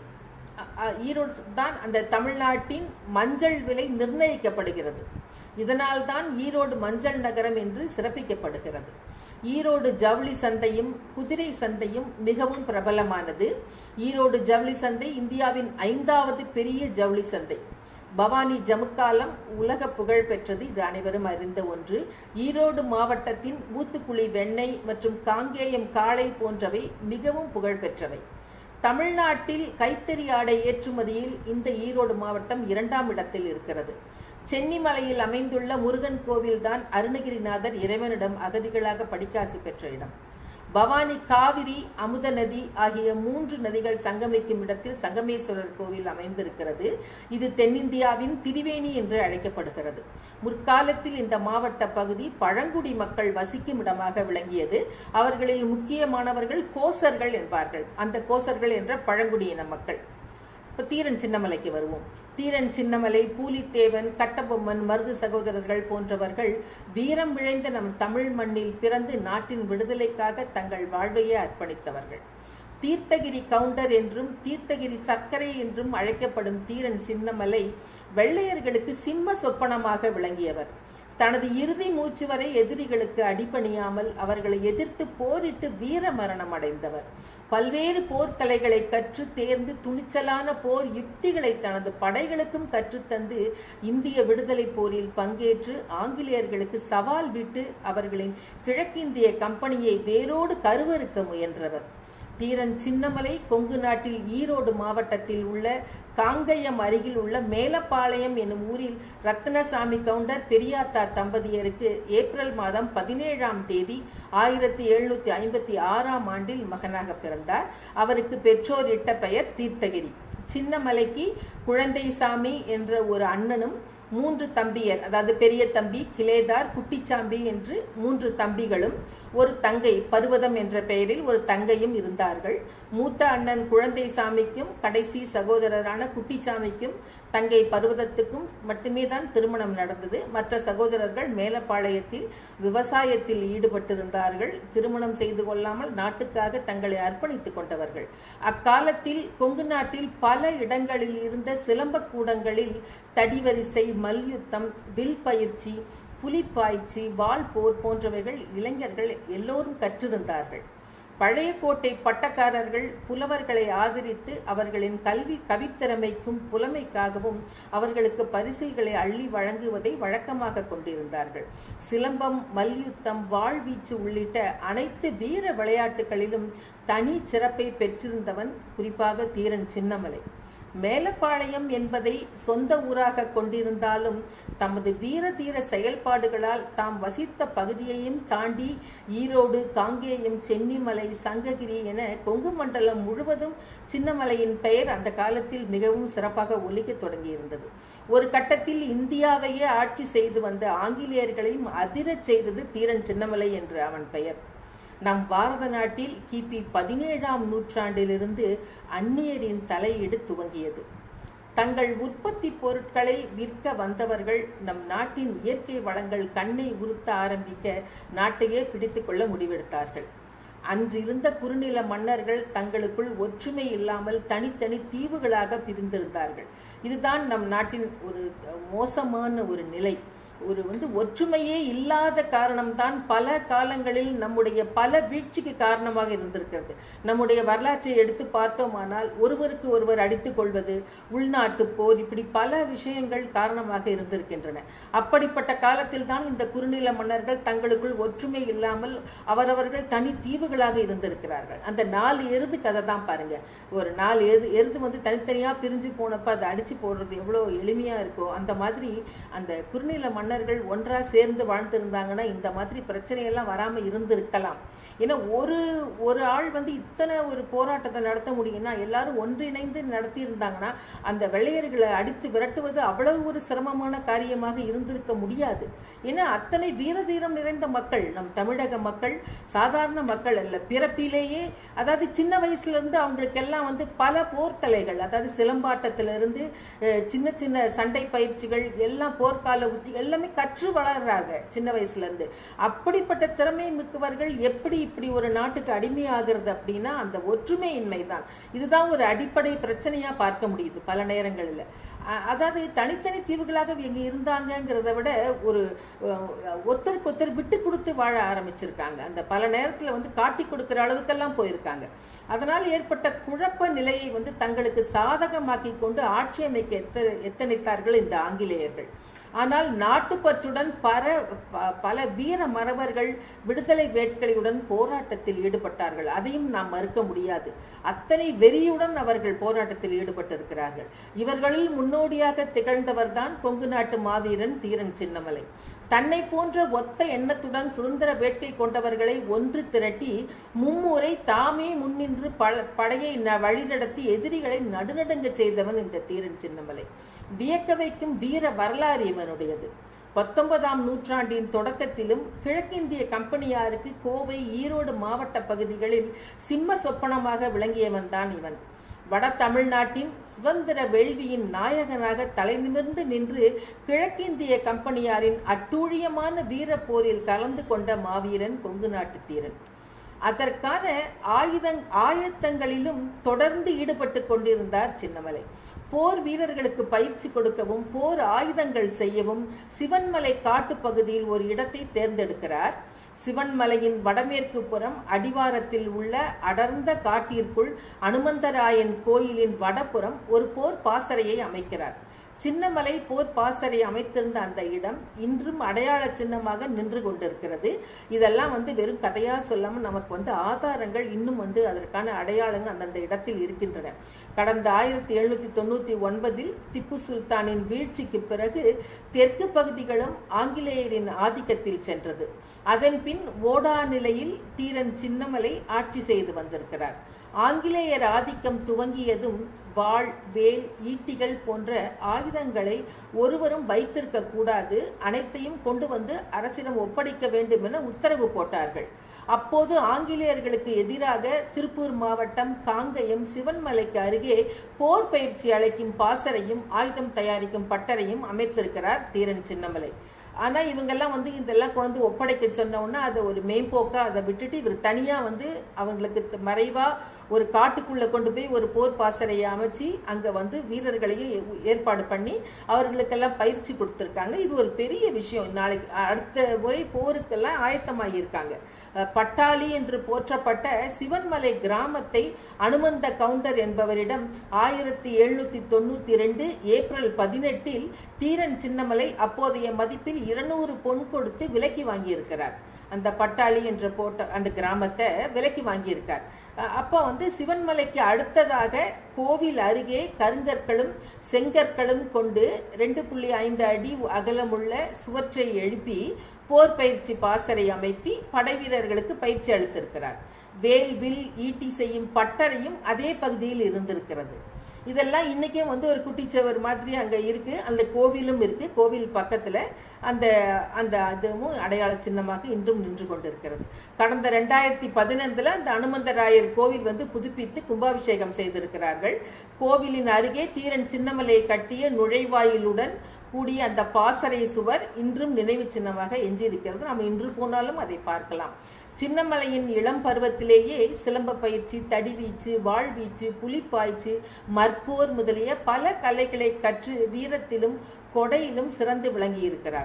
ஈரோடு தான் அந்த தமிழ்நாட்டின் மஞ்சள் விலை நிர்ணயிக்கப்படுகிறது இதனால் தான் ஈரோடு மஞ்சள் நகரம் என்று சிறப்பிக்கப்படுகிறது ஈரோடு ஜவுளி சந்தையும் குதிரை சந்தையும் மிகவும் பிரபலமானது ஈரோடு ஜவுளி சந்தை இந்தியாவின் ஐந்தாவது பெரிய ஜவுளி சந்தை பவானி ஜமுக்காலம் உலக புகழ் பெற்றது இது அனைவரும் அறிந்த ஒன்று ஈரோடு மாவட்டத்தின் ஊத்துக்குழி வெண்ணெய் மற்றும் காங்கேயம் காளை போன்றவை மிகவும் புகழ் பெற்றவை தமிழ்நாட்டில் கைத்தறி ஆடை ஏற்றுமதியில் இந்த ஈரோடு மாவட்டம் இரண்டாம் இடத்தில் இருக்கிறது சென்னிமலையில் அமைந்துள்ள முருகன் கோவில்தான் அருணகிரிநாதர் இறைவனிடம் அகதிகளாக படிக்காசி பெற்ற இடம் பவானி காவிரி அமுத நதி ஆகிய மூன்று நதிகள் சங்கமிக்கும் இடத்தில் சங்கமேஸ்வரர் கோவில் அமைந்திருக்கிறது இது தென்னிந்தியாவின் திரிவேணி என்று அழைக்கப்படுகிறது முற்காலத்தில் இந்த மாவட்ட பகுதி பழங்குடி மக்கள் வசிக்கும் இடமாக விளங்கியது அவர்களில் முக்கியமானவர்கள் கோசர்கள் என்பார்கள் அந்த கோசர்கள் என்ற பழங்குடியின மக்கள் இப்போ தீரன் சின்னமலைக்கு வருவோம் தீரன் சின்னமலை பூலித்தேவன் கட்டபொம்மன் மருது சகோதரர்கள் போன்றவர்கள் வீரம் விழைந்த நம் தமிழ் மண்ணில் பிறந்து நாட்டின் விடுதலைக்காக தங்கள் வாழ்வையே அர்ப்பணித்தவர்கள் தீர்த்தகிரி கவுண்டர் என்றும் தீர்த்தகிரி சர்க்கரை என்றும் அழைக்கப்படும் தீரன் சின்னமலை வெள்ளையர்களுக்கு சிம்ம சொப்பனமாக விளங்கியவர் தனது இறுதி மூச்சு வரை எதிரிகளுக்கு அடிபணியாமல் அவர்களை எதிர்த்து போரிட்டு வீர மரணம் அடைந்தவர் பல்வேறு போர்க்கலைகளை கற்று தேர்ந்து துணிச்சலான போர் யுக்திகளை தனது படைகளுக்கும் கற்றுத்தந்து இந்திய விடுதலை போரில் பங்கேற்று ஆங்கிலேயர்களுக்கு சவால் விட்டு அவர்களின் கிழக்கிந்திய கம்பெனியை வேரோடு கருவறுக்க முயன்றவர் தீரன் சின்னமலை கொங்கு நாட்டில் ஈரோடு மாவட்டத்தில் உள்ள காங்கயம் அருகில் உள்ள மேலப்பாளையம் எனும் ஊரில் ரத்னசாமி கவுண்டர் பெரியாத்தா தம்பதியருக்கு ஏப்ரல் மாதம் பதினேழாம் தேதி ஆயிரத்தி எழுநூத்தி ஐம்பத்தி ஆறாம் ஆண்டில் மகனாக பிறந்தார் அவருக்கு பெற்றோர் இட்ட பெயர் தீர்த்தகிரி சின்னமலைக்கு குழந்தைசாமி என்ற ஒரு அண்ணனும் மூன்று தம்பியர் அதாவது பெரிய தம்பி கிளேதார் குட்டிச்சாம்பி என்று மூன்று தம்பிகளும் ஒரு தங்கை பர்வதம் என்ற பெயரில் ஒரு தங்கையும் இருந்தார்கள் மூத்த அண்ணன் குழந்தைசாமிக்கும் கடைசி சகோதரரான குட்டிச்சாமிக்கும் தங்கை பர்வதத்துக்கும் மட்டுமே தான் திருமணம் நடந்தது மற்ற சகோதரர்கள் மேலப்பாளையத்தில் விவசாயத்தில் ஈடுபட்டிருந்தார்கள் திருமணம் செய்து கொள்ளாமல் நாட்டுக்காக தங்களை அர்ப்பணித்துக் கொண்டவர்கள் அக்காலத்தில் கொங்கு நாட்டில் பல இடங்களில் இருந்த சிலம்பக் கூடங்களில் தடிவரிசை மல்யுத்தம் வில் பயிற்சி புலிப்பாய்ச்சி வால் போர் போன்றவைகள் இளைஞர்கள் எல்லோரும் கற்றிருந்தார்கள் பழைய கோட்டை பட்டக்காரர்கள் புலவர்களை ஆதரித்து அவர்களின் கல்வி கவித்திறமைக்கும் புலமைக்காகவும் அவர்களுக்கு பரிசில்களை அள்ளி வழங்குவதை வழக்கமாக கொண்டிருந்தார்கள் சிலம்பம் மல்யுத்தம் வாழ்வீச்சு உள்ளிட்ட அனைத்து வீர விளையாட்டுகளிலும் தனி சிறப்பை பெற்றிருந்தவன் குறிப்பாக தீரன் சின்னமலை மேலப்பாளையம் என்பதை சொந்த ஊராக கொண்டிருந்தாலும் தமது வீர தீர செயல்பாடுகளால் தாம் வசித்த பகுதியையும் தாண்டி ஈரோடு காங்கேயம் சென்னிமலை சங்ககிரி என கொங்கு மண்டலம் முழுவதும் சின்னமலையின் பெயர் அந்த காலத்தில் மிகவும் சிறப்பாக ஒலிக்க தொடங்கியிருந்தது ஒரு கட்டத்தில் இந்தியாவையே ஆட்சி செய்து வந்த ஆங்கிலேயர்களையும் அதிரச் செய்தது தீரன் சின்னமலை என்று அவன் பெயர் நம் பாரத நாட்டில் கிபி பதினேழாம் நூற்றாண்டிலிருந்து அந்நியரின் தலையீடு துவங்கியது தங்கள் உற்பத்தி பொருட்களை விற்க வந்தவர்கள் நம் நாட்டின் இயற்கை வளங்கள் கண்ணை உறுத்த ஆரம்பிக்க நாட்டையே பிடித்து கொள்ள முடிவெடுத்தார்கள் அன்றிருந்த குறுநில மன்னர்கள் தங்களுக்குள் ஒற்றுமை இல்லாமல் தனித்தனி தீவுகளாக பிரிந்திருந்தார்கள் இதுதான் நம் நாட்டின் ஒரு மோசமான ஒரு நிலை ஒரு வந்து ஒற்றுமையே இல்லாத காரணம்தான் பல காலங்களில் நம்முடைய பல வீழ்ச்சிக்கு காரணமாக இருந்திருக்கிறது நம்முடைய வரலாற்றை எடுத்து பார்த்தோமானால் ஒருவருக்கு ஒருவர் அடித்துக் கொள்வது உள்நாட்டு போர் இப்படி பல விஷயங்கள் காரணமாக இருந்திருக்கின்றன அப்படிப்பட்ட காலத்தில் தான் இந்த குறுநில மன்னர்கள் தங்களுக்குள் ஒற்றுமை இல்லாமல் அவரவர்கள் தனி தீவுகளாக இருந்திருக்கிறார்கள் அந்த நாலு எருது கதை தான் பாருங்க ஒரு நாலு எருது எருது வந்து தனித்தனியா பிரிஞ்சு போனப்ப அதை அடிச்சு போடுறது எவ்வளோ எளிமையா இருக்கோ அந்த மாதிரி அந்த குறுநில மன்னர்கள் ஒன்றா சேர்ந்து வாழ்ந்திருந்தாங்கன்னா இந்த மாதிரி பிரச்சனையெல்லாம் வராம இருந்திருக்கலாம் ஏன்னா ஒரு ஒரு ஆள் வந்து இத்தனை ஒரு போராட்டத்தை நடத்த முடியும்னா எல்லாரும் ஒன்றிணைந்து நடத்தி இருந்தாங்கன்னா அந்த வெள்ளையர்களை அடித்து விரட்டுவது அவ்வளவு ஒரு சிரமமான காரியமாக இருந்திருக்க முடியாது ஏன்னா அத்தனை வீரதீரம் நிறைந்த மக்கள் நம் தமிழக மக்கள் சாதாரண மக்கள் அல்ல பிறப்பிலேயே அதாவது சின்ன வயசுல இருந்து அவங்களுக்கெல்லாம் வந்து பல போர்க்கலைகள் அதாவது சிலம்பாட்டத்திலிருந்து அஹ், சின்ன சின்ன சண்டை பயிற்சிகள் எல்லாம் போர்க்கால உத்தி எல்லாமே கற்று வளர்றாங்க சின்ன வயசுல இருந்து அப்படிப்பட்ட திறமை மிக்கவர்கள் எப்படி இப்படி ஒரு நாட்டுக்கு அடிமையாகிறது அப்படின்னா அந்த ஒற்றுமையின்மை தான் இதுதான் ஒரு அடிப்படை பிரச்சனையா பார்க்க முடியுது பல நேரங்களில் அ- அதாவது தனித்தனி தீவுகளாக இவங்க இருந்தாங்கங்கிறத விட ஒரு அஹ், ஒருத்தருக்கு ஒருத்தர் விட்டு கொடுத்து வாழ ஆரம்பிச்சிருக்காங்க அந்த பல நேரத்தில் வந்து காட்டி கொடுக்கிற அளவுக்கெல்லாம் போயிருக்காங்க அதனால் ஏற்பட்ட குழப்ப நிலையை வந்து தங்களுக்கு சாதகமாக்கி கொண்டு ஆட்சி அமைக்க எத்த எத்தனித்தார்கள் இந்த ஆங்கிலேயர்கள் ஆனால் நாட்டுப்பற்றுடன் பல ப- பல வீர மறவர்கள் விடுதலை வேட்கையுடன் போராட்டத்தில் ஈடுபட்டார்கள் அதையும் நாம் மறுக்க முடியாது அத்தனை வெறியுடன் அவர்கள் போராட்டத்தில் ஈடுபட்டிருக்கிறார்கள் இவர்களில் முன்னோடியாக திகழ்ந்தவர்தான் கொங்கு நாட்டு மாவீரன் தீரன் சின்னமலை தன்னை போன்ற ஒத்த எண்ணத்துடன் சுதந்திர வேட்கை கொண்டவர்களை ஒன்று திரட்டி மும்முறை தாமே முன்னின்று பல படையை ந- வழிநடத்தி எதிரிகளை நடுநடுங்க செய்தவன் இந்த தீரன் சின்னமலை வியக்க வைக்கும் வீர வரலாறு இவனுடையது பத்தொன்பதாம் நூற்றாண்டின் தொடக்கத்திலும் கிழக்கிந்திய கம்பெனியாருக்கு கோவை ஈரோடு மாவட்ட பகுதிகளில் சிம்ம சொப்பனமாக விளங்கியவன் தான் இவன் வட தமிழ்நாட்டின் சுதந்திர வேள்வியின் நாயகனாக தலைநிமிர்ந்து நின்று கிழக்கிந்திய கம்பெனியாரின் அட்டூழியமான வீர போரில் கலந்து கொண்ட மாவீரன் கொங்கு நாட்டு தீரன் அதற்கான ஆயுதங் ஆயத்தங்களிலும் தொடர்ந்து ஈடுபட்டு கொண்டிருந்தார் சின்னமலை போர் வீரர்களுக்கு பயிற்சி கொடுக்கவும் போர் ஆயுதங்கள் செய்யவும் சிவன்மலை காட்டுப்பகுதியில் ஒரு இடத்தை தேர்ந்தெடுக்கிறார் சிவன்மலையின் வடமேற்கு புறம் அடிவாரத்தில் உள்ள அடர்ந்த காட்டிற்குள் அனுமந்தராயன் கோயிலின் வடபுறம் ஒரு போர் பாசறையை அமைக்கிறார் சின்னமலை போர் பாசறை அமைத்திருந்த அந்த இடம் இன்றும் அடையாள சின்னமாக நின்று கொண்டிருக்கிறது இதெல்லாம் வந்து வெறும் கதையா சொல்லாம நமக்கு வந்து ஆதாரங்கள் இன்னும் வந்து அதற்கான அடையாளங்கள் அந்தந்த இடத்தில் இருக்கின்றன கடந்த ஆயிரத்தி எழுநூத்தி தொண்ணூத்தி ஒன்பதில் திப்பு சுல்தானின் வீழ்ச்சிக்கு பிறகு தெற்கு பகுதிகளும் ஆங்கிலேயரின் ஆதிக்கத்தில் சென்றது அதன் பின் ஓடா நிலையில் தீரன் சின்னமலை ஆட்சி செய்து வந்திருக்கிறார் ஆங்கிலேயர் ஆதிக்கம் துவங்கியதும் வாள் வேல் ஈட்டிகள் போன்ற ஆயுதங்களை ஒருவரும் வைத்திருக்க கூடாது அனைத்தையும் கொண்டு வந்து அரசிடம் ஒப்படைக்க வேண்டும் என உத்தரவு போட்டார்கள் அப்போது ஆங்கிலேயர்களுக்கு எதிராக திருப்பூர் மாவட்டம் காங்கயம் சிவன்மலைக்கு அருகே போர் பயிற்சி அளிக்கும் பாசறையும் ஆயுதம் தயாரிக்கும் பட்டறையும் அமைத்திருக்கிறார் தீரன் சின்னமலை ஆனா இவங்கெல்லாம் வந்து இதெல்லாம் கொண்டு ஒப்படைக்க சொன்ன உடனே அதை ஒரு மேம்போக்கா அதை விட்டுட்டு இவர் தனியா வந்து அவங்களுக்கு த- மறைவா ஒரு காட்டுக்குள்ள கொண்டு போய் ஒரு போர் பாசறையை அமைச்சு அங்க வந்து வீரர்களையும் ஏ- ஏற்பாடு பண்ணி அவர்களுக்கெல்லாம் பயிற்சி கொடுத்துருக்காங்க இது ஒரு பெரிய விஷயம் நாளைக்கு அடுத்த முறை போருக்கெல்லாம் ஆயத்தமாகியிருக்காங்க அஹ், பட்டாளி என்று போற்றப்பட்ட சிவன்மலை கிராமத்தை அனுமந்த கவுண்டர் என்பவரிடம் ஆயிரத்தி எழுநூத்தி தொண்ணூத்தி ரெண்டு ஏப்ரல் பதினெட்டில் தீரன் சின்னமலை அப்போதைய மதிப்பில் இருநூறு பொன் கொடுத்து விலைக்கு வாங்கியிருக்கிறார் அந்த பட்டாளி என்ற போட்ட அந்த கிராமத்தை விலைக்கு வாங்கியிருக்கார் அஹ் அப்போ வந்து சிவன்மலைக்கு அடுத்ததாக கோவில் அருகே கருங்கற்களும் செங்கற்களும் கொண்டு ரெண்டு புள்ளி ஐந்து அடி அகலமுள்ள சுவற்றை எழுப்பி போர் பயிற்சி பாசறை அமைத்தி படை வீரர்களுக்கு பயிற்சி அளித்திருக்கிறார் வேல் வில் ஈட்டி செய்யும் பட்டறையும் அதே பகுதியில் இருந்திருக்கிறது இதெல்லாம் இன்னைக்கே வந்து ஒரு குட்டிச்சவர் மாதிரி அங்க இருக்கு அந்த கோவிலும் இருக்கு கோவில் பக்கத்துல அந்த அந்த அதுவும் அடையாள சின்னமாக இன்றும் நின்று கொண்டிருக்கிறது கடந்த ரெண்டாயிரத்தி பதினைந்துல அந்த அனுமந்தராயர் கோவில் வந்து புதுப்பித்து கும்பாபிஷேகம் செய்திருக்கிறார்கள் கோவிலின் அருகே தீரன் சின்னமலையை கட்டிய நுழைவாயிலுடன் கூடிய அந்த பாசறை சுவர் இன்றும் நினைவு சின்னமாக எஞ்சியிருக்கிறது நாம் இன்று போனாலும் அதை பார்க்கலாம் சின்னமலையின் இளம் பருவத்திலேயே சிலம்ப பயிற்சி தடிவீச்சு வாழ்வீச்சு புலிப்பாய்ச்சு மற்போர் முதலிய பல கலைகளை கற்று வீரத்திலும் கொடையிலும் சிறந்து விளங்கியிருக்கிறார்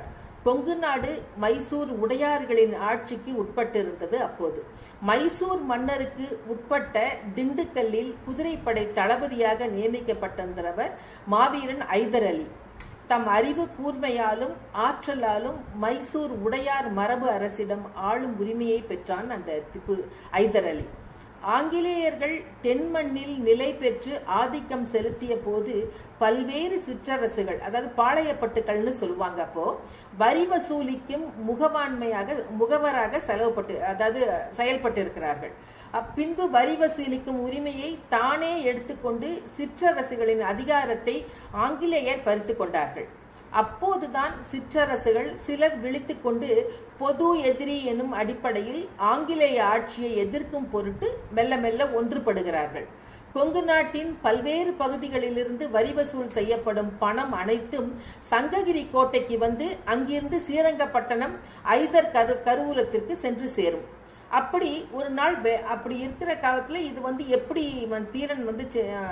கொங்கு நாடு மைசூர் உடையார்களின் ஆட்சிக்கு உட்பட்டிருந்தது அப்போது மைசூர் மன்னருக்கு உட்பட்ட திண்டுக்கல்லில் குதிரைப்படை தளபதியாக நியமிக்கப்பட்டிருந்தவர் மாவீரன் ஐதர் அலி தம் அறிவு கூர்மையாலும் ஆற்றலாலும் மைசூர் உடையார் மரபு அரசிடம் ஆளும் உரிமையை பெற்றான் அந்த திப்பு ஐதர் அலி ஆங்கிலேயர்கள் தென்மண்ணில் நிலை பெற்று ஆதிக்கம் செலுத்திய போது பல்வேறு சிற்றரசுகள் அதாவது பாளையப்பட்டுக்கள்னு சொல்லுவாங்க அப்போ வரி வசூலிக்கும் முகவாண்மையாக முகவராக செலவுப்பட்டு அதாவது செயல்பட்டு இருக்கிறார்கள் பின்பு வரி வசூலிக்கும் உரிமையை தானே எடுத்துக்கொண்டு சிற்றரசுகளின் அதிகாரத்தை ஆங்கிலேயர் பறித்து கொண்டார்கள் அப்போதுதான் சிற்றரசுகள் சிலர் விழித்து கொண்டு பொது எதிரி எனும் அடிப்படையில் ஆங்கிலேய ஆட்சியை எதிர்க்கும் பொருட்டு மெல்ல மெல்ல ஒன்றுபடுகிறார்கள் கொங்கு நாட்டின் பல்வேறு பகுதிகளிலிருந்து வரி வசூல் செய்யப்படும் பணம் அனைத்தும் சங்ககிரி கோட்டைக்கு வந்து அங்கிருந்து ஸ்ரீரங்கப்பட்டணம் ஐதர் கரு கருவூலத்திற்கு சென்று சேரும் அப்படி ஒரு நாள் அப்படி இருக்கிற காலத்துல இது வந்து எப்படி தீரன் வந்து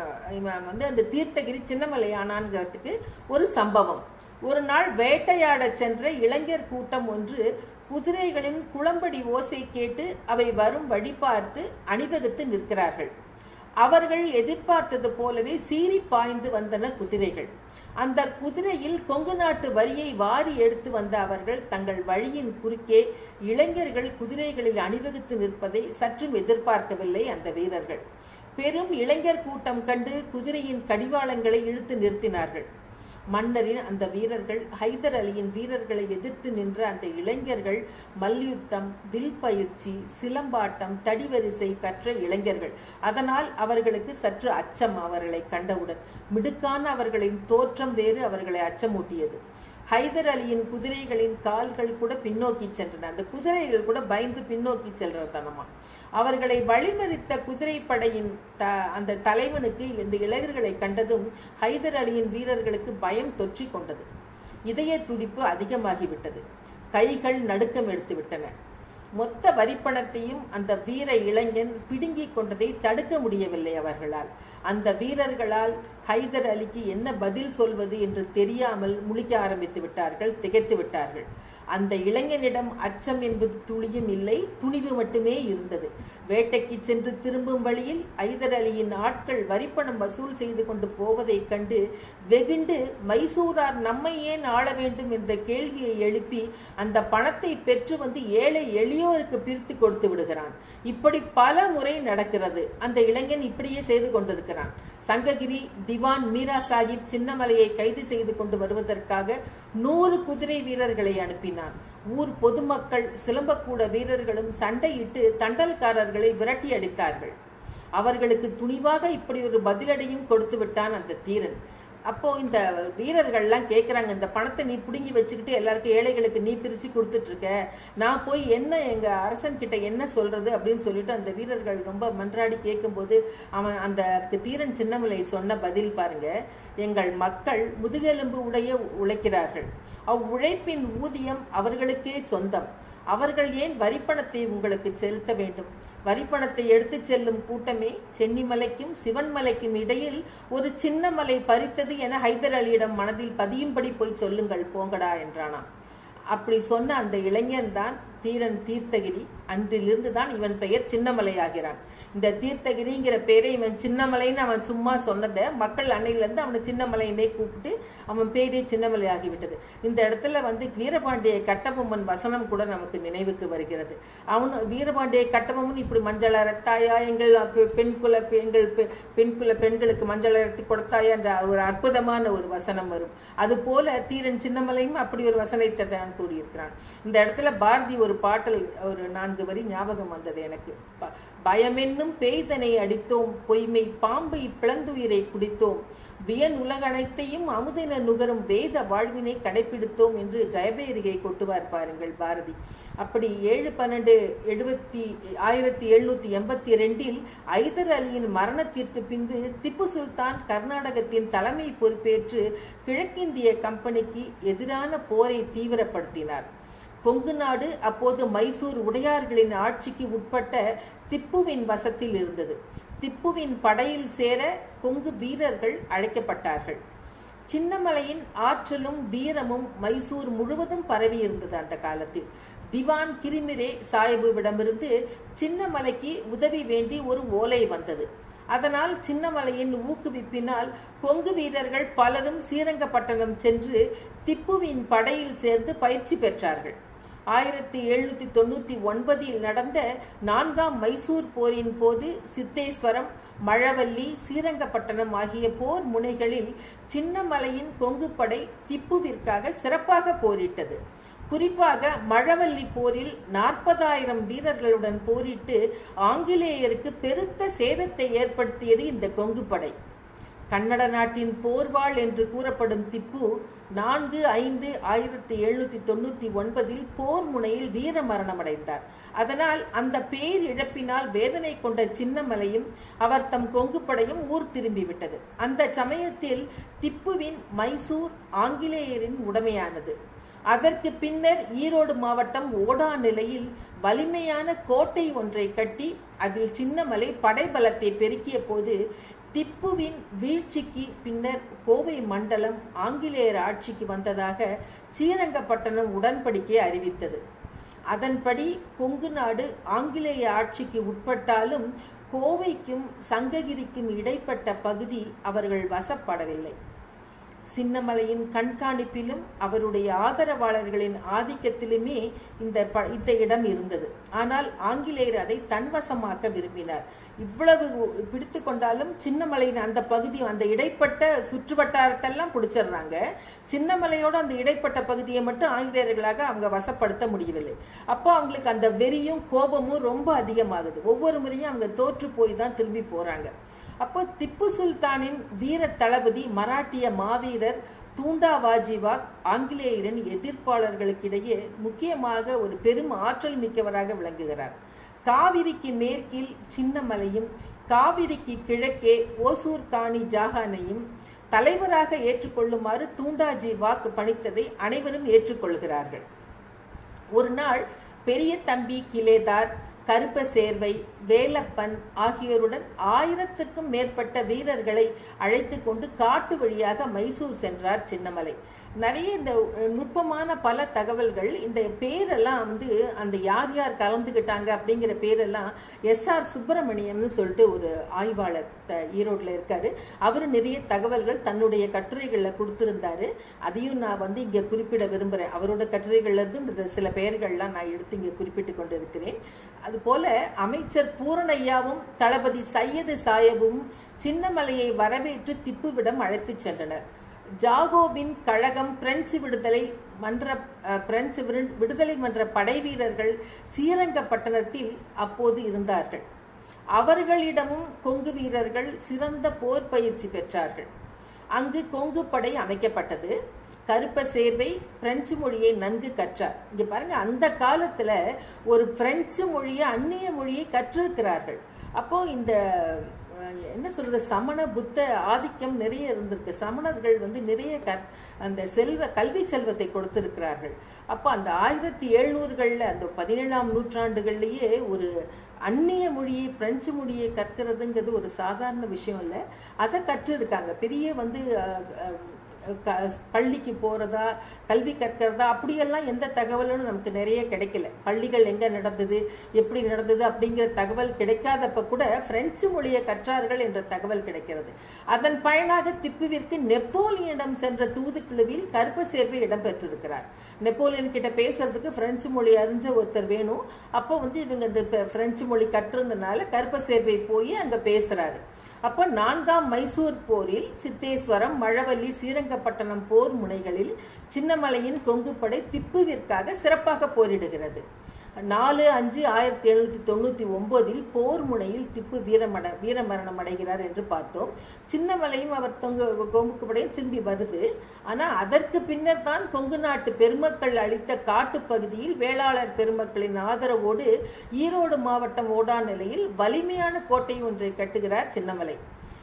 வந்து அந்த தீர்த்தகிரி சின்னமலை ஆனான்ங்கிறதுக்கு ஒரு சம்பவம் ஒரு நாள் வேட்டையாட சென்ற இளைஞர் கூட்டம் ஒன்று குதிரைகளின் குளம்படி ஓசை கேட்டு அவை வரும் வழி பார்த்து அணிவகுத்து நிற்கிறார்கள் அவர்கள் எதிர்பார்த்தது போலவே சீறி பாய்ந்து வந்தன குதிரைகள் அந்த குதிரையில் கொங்கு நாட்டு வரியை வாரி எடுத்து வந்த அவர்கள் தங்கள் வழியின் குறுக்கே இளைஞர்கள் குதிரைகளில் அணிவகுத்து நிற்பதை சற்றும் எதிர்பார்க்கவில்லை அந்த வீரர்கள் பெரும் இளைஞர் கூட்டம் கண்டு குதிரையின் கடிவாளங்களை இழுத்து நிறுத்தினார்கள் மன்னரின் அந்த வீரர்கள் ஹைதர் அலியின் வீரர்களை எதிர்த்து நின்ற அந்த இளைஞர்கள் மல்யுத்தம் வில் பயிற்சி சிலம்பாட்டம் தடிவரிசை கற்ற இளைஞர்கள் அதனால் அவர்களுக்கு சற்று அச்சம் அவர்களை கண்டவுடன் மிடுக்கான அவர்களின் தோற்றம் வேறு அவர்களை அச்சமூட்டியது ஹைதர் அலியின் குதிரைகளின் கால்கள் கூட பின்னோக்கி சென்றன அந்த குதிரைகள் கூட பயந்து பின்னோக்கி செல்றதனமா அவர்களை வழிமறித்த குதிரைப்படையின் த அந்த தலைவனுக்கு இந்த இளைஞர்களை கண்டதும் ஹைதர் அலியின் வீரர்களுக்கு பயம் தொற்றி கொண்டது இதய துடிப்பு அதிகமாகிவிட்டது கைகள் நடுக்கம் எடுத்து விட்டன மொத்த வரிப்பணத்தையும் அந்த வீர இளைஞன் பிடுங்கிக் கொண்டதை தடுக்க முடியவில்லை அவர்களால் அந்த வீரர்களால் ஹைதர் அலிக்கு என்ன பதில் சொல்வது என்று தெரியாமல் முழிக்க ஆரம்பித்து விட்டார்கள் திகைத்து விட்டார்கள் அந்த இளைஞனிடம் அச்சம் என்பது துளியும் இல்லை துணிவு மட்டுமே இருந்தது வேட்டைக்கு சென்று திரும்பும் வழியில் ஐதர் அலியின் ஆட்கள் வரிப்பணம் வசூல் செய்து கொண்டு போவதைக் கண்டு வெகுண்டு மைசூரார் நம்மை ஏன் ஆள வேண்டும் என்ற கேள்வியை எழுப்பி அந்த பணத்தை பெற்று வந்து ஏழை எளியோருக்கு பிரித்து கொடுத்து விடுகிறான் இப்படி பல முறை நடக்கிறது அந்த இளைஞன் இப்படியே செய்து கொண்டிருக்கிறான் சங்ககிரி திவான் மீரா சாஹிப் சின்னமலையை கைது செய்து கொண்டு வருவதற்காக நூறு குதிரை வீரர்களை அனுப்பினான் ஊர் பொதுமக்கள் சிலம்பக்கூட வீரர்களும் சண்டையிட்டு தண்டல்காரர்களை விரட்டி அடித்தார்கள் அவர்களுக்கு துணிவாக இப்படி ஒரு பதிலடியும் கொடுத்து விட்டான் அந்த தீரன் அப்போ இந்த வீரர்கள்லாம் கேட்குறாங்க இந்த பணத்தை நீ பிடுங்கி வச்சுக்கிட்டு எல்லாருக்கும் ஏழைகளுக்கு நீ பிரித்து கொடுத்துட்டு இருக்க நான் போய் என்ன எங்க அரசன் கிட்ட என்ன சொல்றது அப்படின்னு சொல்லிட்டு அந்த வீரர்கள் ரொம்ப மன்றாடி கேட்கும்போது அவன் அந்த அதுக்கு தீரன் சின்னமலை சொன்ன பதில் பாருங்க எங்கள் மக்கள் முதுகெலும்பு உடைய உழைக்கிறார்கள் அவ்வுழைப்பின் ஊதியம் அவர்களுக்கே சொந்தம் அவர்கள் ஏன் வரிப்பணத்தை உங்களுக்கு செலுத்த வேண்டும் வரிப்பணத்தை எடுத்து செல்லும் கூட்டமே சென்னிமலைக்கும் சிவன்மலைக்கும் இடையில் ஒரு சின்ன மலை பறித்தது என ஹைதர் அலியிடம் மனதில் பதியும்படி போய் சொல்லுங்கள் போங்கடா என்றானாம் அப்படி சொன்ன அந்த இளைஞன் தான் தீரன் தீர்த்தகிரி அன்றிலிருந்து தான் இவன் பெயர் சின்னமலையாகிறான் இந்த தீர்த்தகிரிங்கிற பேரை இவன் சின்னமலைன்னு அவன் சும்மா சொன்னதை மக்கள் அன்னையிலேருந்து அவனை சின்னமலையுமே கூப்பிட்டு அவன் பேரே சின்னமலை ஆகிவிட்டது இந்த இடத்துல வந்து வீரபாண்டிய கட்டபொம்மன் வசனம் கூட நமக்கு நினைவுக்கு வருகிறது அவன் வீரபாண்டிய கட்டபொம்மன் இப்படி மஞ்சள் அரைத்தாயா எங்கள் பெண் குல எங்கள் பெண் குல பெண்களுக்கு மஞ்சள் அரைத்து கொடுத்தாயா என்ற ஒரு அற்புதமான ஒரு வசனம் வரும் அது போல தீரன் சின்னமலையும் அப்படி ஒரு வசனத்தை தான் கூறியிருக்கிறான் இந்த இடத்துல பாரதி ஒரு பாட்டல் ஒரு நான்கு வரி ஞாபகம் வந்தது எனக்கு பயமென்னும் பேய்தனை அடித்தோம் பொய்மை பாம்பை பிளந்துயிரை குடித்தோம் வியன் உலகனைத்தையும் அமுதென நுகரும் வேத வாழ்வினை கடைபிடித்தோம் என்று ஜெயபேரிகை கொட்டுவார் பாருங்கள் பாரதி அப்படி ஏழு பன்னெண்டு எழுபத்தி ஆயிரத்தி எழுநூத்தி எண்பத்தி ரெண்டில் ஐதர் அலியின் மரணத்திற்கு பின்பு திப்பு சுல்தான் கர்நாடகத்தின் தலைமை பொறுப்பேற்று கிழக்கிந்திய கம்பெனிக்கு எதிரான போரை தீவிரப்படுத்தினார் கொங்கு நாடு அப்போது மைசூர் உடையார்களின் ஆட்சிக்கு உட்பட்ட திப்புவின் வசத்தில் இருந்தது திப்புவின் படையில் சேர கொங்கு வீரர்கள் அழைக்கப்பட்டார்கள் சின்னமலையின் ஆற்றலும் வீரமும் மைசூர் முழுவதும் பரவி இருந்தது அந்த காலத்தில் திவான் கிரிமிரே சாஹிபுவிடமிருந்து சின்னமலைக்கு உதவி வேண்டி ஒரு ஓலை வந்தது அதனால் சின்னமலையின் ஊக்குவிப்பினால் கொங்கு வீரர்கள் பலரும் ஸ்ரீரங்கப்பட்டணம் சென்று திப்புவின் படையில் சேர்ந்து பயிற்சி பெற்றார்கள் ஆயிரத்தி எழுநூத்தி தொண்ணூத்தி ஒன்பதில் நடந்த நான்காம் மைசூர் போரின் போது சித்தேஸ்வரம் மழவல்லி ஸ்ரீரங்கப்பட்டணம் ஆகிய போர் முனைகளில் சின்னமலையின் கொங்குப்படை திப்புவிற்காக சிறப்பாக போரிட்டது குறிப்பாக மழவல்லி போரில் நாற்பதாயிரம் வீரர்களுடன் போரிட்டு ஆங்கிலேயருக்கு பெருத்த சேதத்தை ஏற்படுத்தியது இந்த கொங்குப்படை கன்னட நாட்டின் போர்வாள் என்று கூறப்படும் திப்பு நான்கு ஐந்து ஆயிரத்தி எழுநூத்தி தொண்ணூத்தி ஒன்பதில் போர் முனையில் வீர மரணமடைந்தார் அதனால் அந்த பேர் இழப்பினால் வேதனை கொண்ட சின்னமலையும் அவர் தம் கொங்குப்படையும் ஊர் திரும்பிவிட்டது அந்த சமயத்தில் திப்புவின் மைசூர் ஆங்கிலேயரின் உடமையானது அதற்கு பின்னர் ஈரோடு மாவட்டம் ஓடா நிலையில் வலிமையான கோட்டை ஒன்றை கட்டி அதில் சின்னமலை படைபலத்தை பெருக்கிய போது திப்புவின் வீழ்ச்சிக்கு பின்னர் கோவை மண்டலம் ஆங்கிலேயர் ஆட்சிக்கு வந்ததாக ஸ்ரீரங்கப்பட்டணம் உடன்படிக்கை அறிவித்தது அதன்படி கொங்கு நாடு ஆங்கிலேய ஆட்சிக்கு உட்பட்டாலும் கோவைக்கும் சங்ககிரிக்கும் இடைப்பட்ட பகுதி அவர்கள் வசப்படவில்லை சின்னமலையின் கண்காணிப்பிலும் அவருடைய ஆதரவாளர்களின் ஆதிக்கத்திலுமே இந்த ப இந்த இடம் இருந்தது ஆனால் ஆங்கிலேயர் அதை தன்வசமாக்க விரும்பினார் இவ்வளவு பிடித்து கொண்டாலும் சின்னமலையின் அந்த பகுதி அந்த இடைப்பட்ட சுற்று வட்டாரத்தெல்லாம் பிடிச்சிடுறாங்க சின்னமலையோட அந்த இடைப்பட்ட பகுதியை மட்டும் ஆங்கிலேயர்களாக அவங்க வசப்படுத்த முடியவில்லை அப்போ அவங்களுக்கு அந்த வெறியும் கோபமும் ரொம்ப அதிகமாகுது ஒவ்வொரு முறையும் அவங்க தோற்று போய் தான் திரும்பி போறாங்க அப்போ திப்பு சுல்தானின் வீர தளபதி மராட்டிய மாவீரர் தூண்டா வாஜிவாக் ஆங்கிலேயரின் எதிர்ப்பாளர்களுக்கிடையே முக்கியமாக ஒரு பெரும் ஆற்றல் மிக்கவராக விளங்குகிறார் காவிரிக்கு மேற்கில் சின்னமலையும் காவிரிக்கு கிழக்கே ஓசூர் காணி ஜாகானையும் தலைவராக ஏற்றுக்கொள்ளுமாறு தூண்டாஜி வாக்கு பணித்ததை அனைவரும் ஏற்றுக்கொள்கிறார்கள் ஒரு நாள் பெரிய தம்பி கிலேதார் கருப்ப சேர்வை வேலப்பன் ஆகியோருடன் ஆயிரத்திற்கும் மேற்பட்ட வீரர்களை அழைத்து கொண்டு காட்டு வழியாக மைசூர் சென்றார் சின்னமலை நிறைய இந்த நுட்பமான பல தகவல்கள் இந்த பேரெல்லாம் வந்து அந்த யார் யார் கலந்துக்கிட்டாங்க அப்படிங்கிற பேரெல்லாம் எஸ் ஆர் சுப்பிரமணியம்னு சொல்லிட்டு ஒரு ஆய்வாளர் ஈரோட்டில் இருக்காரு அவர் நிறைய தகவல்கள் தன்னுடைய கட்டுரைகளில் கொடுத்துருந்தாரு அதையும் நான் வந்து இங்கே குறிப்பிட விரும்புகிறேன் அவரோட கட்டுரைகள்லேருந்து சில பெயர்கள்லாம் நான் எடுத்து இங்கே குறிப்பிட்டு கொண்டு இருக்கிறேன் அதுபோல அமைச்சர் பூரணையாவும் தளபதி சையது சாயபும் சின்னமலையை வரவேற்று திப்புவிடம் அழைத்து சென்றனர் ஜாகோபின் கழகம் பிரெஞ்சு விடுதலை மன்ற பிரெஞ்சு விடுதலை மன்ற படை வீரர்கள் ஸ்ரீரங்கப்பட்டணத்தில் அப்போது இருந்தார்கள் அவர்களிடமும் கொங்கு வீரர்கள் சிறந்த போர் பயிற்சி பெற்றார்கள் அங்கு கொங்கு படை அமைக்கப்பட்டது கருப்ப சேர்வை பிரெஞ்சு மொழியை நன்கு கற்றார் இங்க பாருங்க அந்த காலத்துல ஒரு பிரெஞ்சு மொழியை அந்நிய மொழியை கற்றிருக்கிறார்கள் அப்போ இந்த என்ன சொல்றது சமண புத்த ஆதிக்கம் நிறைய இருந்திருக்கு சமணர்கள் வந்து நிறைய க அந்த செல்வ கல்வி செல்வத்தை கொடுத்திருக்கிறார்கள் அப்போ அந்த ஆயிரத்தி எழுநூறுகளில் அந்த பதினேழாம் நூற்றாண்டுகள்லேயே ஒரு அந்நிய மொழியை பிரெஞ்சு மொழியை கற்கிறதுங்கிறது ஒரு சாதாரண விஷயம் இல்லை அதை கற்றிருக்காங்க பெரிய வந்து பள்ளிக்கு போகிறதா கல்வி கற்கிறதா அப்படியெல்லாம் எந்த தகவலும் நமக்கு நிறைய கிடைக்கல பள்ளிகள் எங்கே நடந்தது எப்படி நடந்தது அப்படிங்கிற தகவல் கிடைக்காதப்ப கூட பிரெஞ்சு மொழியை கற்றார்கள் என்ற தகவல் கிடைக்கிறது அதன் பயனாக திப்புவிற்கு நெப்போலியனிடம் சென்ற தூதுக்குழுவில் கருப்ப சேர்வை இடம்பெற்றிருக்கிறார் நெப்போலியன் கிட்ட பேசுறதுக்கு பிரெஞ்சு மொழி அறிஞ்ச ஒருத்தர் வேணும் அப்போ வந்து இவங்க இந்த பிரெஞ்சு மொழி கற்றிருந்தனால கருப்ப சேர்வை போய் அங்கே பேசுறாரு அப்போ நான்காம் மைசூர் போரில் சித்தேஸ்வரம் மழவல்லி ஸ்ரீரங்கப்பட்டணம் போர் முனைகளில் சின்னமலையின் கொங்குப்படை திப்புவிற்காக சிறப்பாக போரிடுகிறது நாலு அஞ்சு ஆயிரத்தி எழுநூத்தி தொண்ணூத்தி ஒன்பதில் போர் முனையில் திப்பு வீரமட வீரமரணம் அடைகிறார் என்று பார்த்தோம் சின்னமலையும் அவர் தொங்கு கொங்குப்படையும் திரும்பி வருது ஆனா அதற்கு பின்னர் தான் கொங்கு நாட்டு பெருமக்கள் அளித்த காட்டுப்பகுதியில் வேளாளர் பெருமக்களின் ஆதரவோடு ஈரோடு மாவட்டம் ஓடா நிலையில் வலிமையான கோட்டை ஒன்றை கட்டுகிறார் சின்னமலை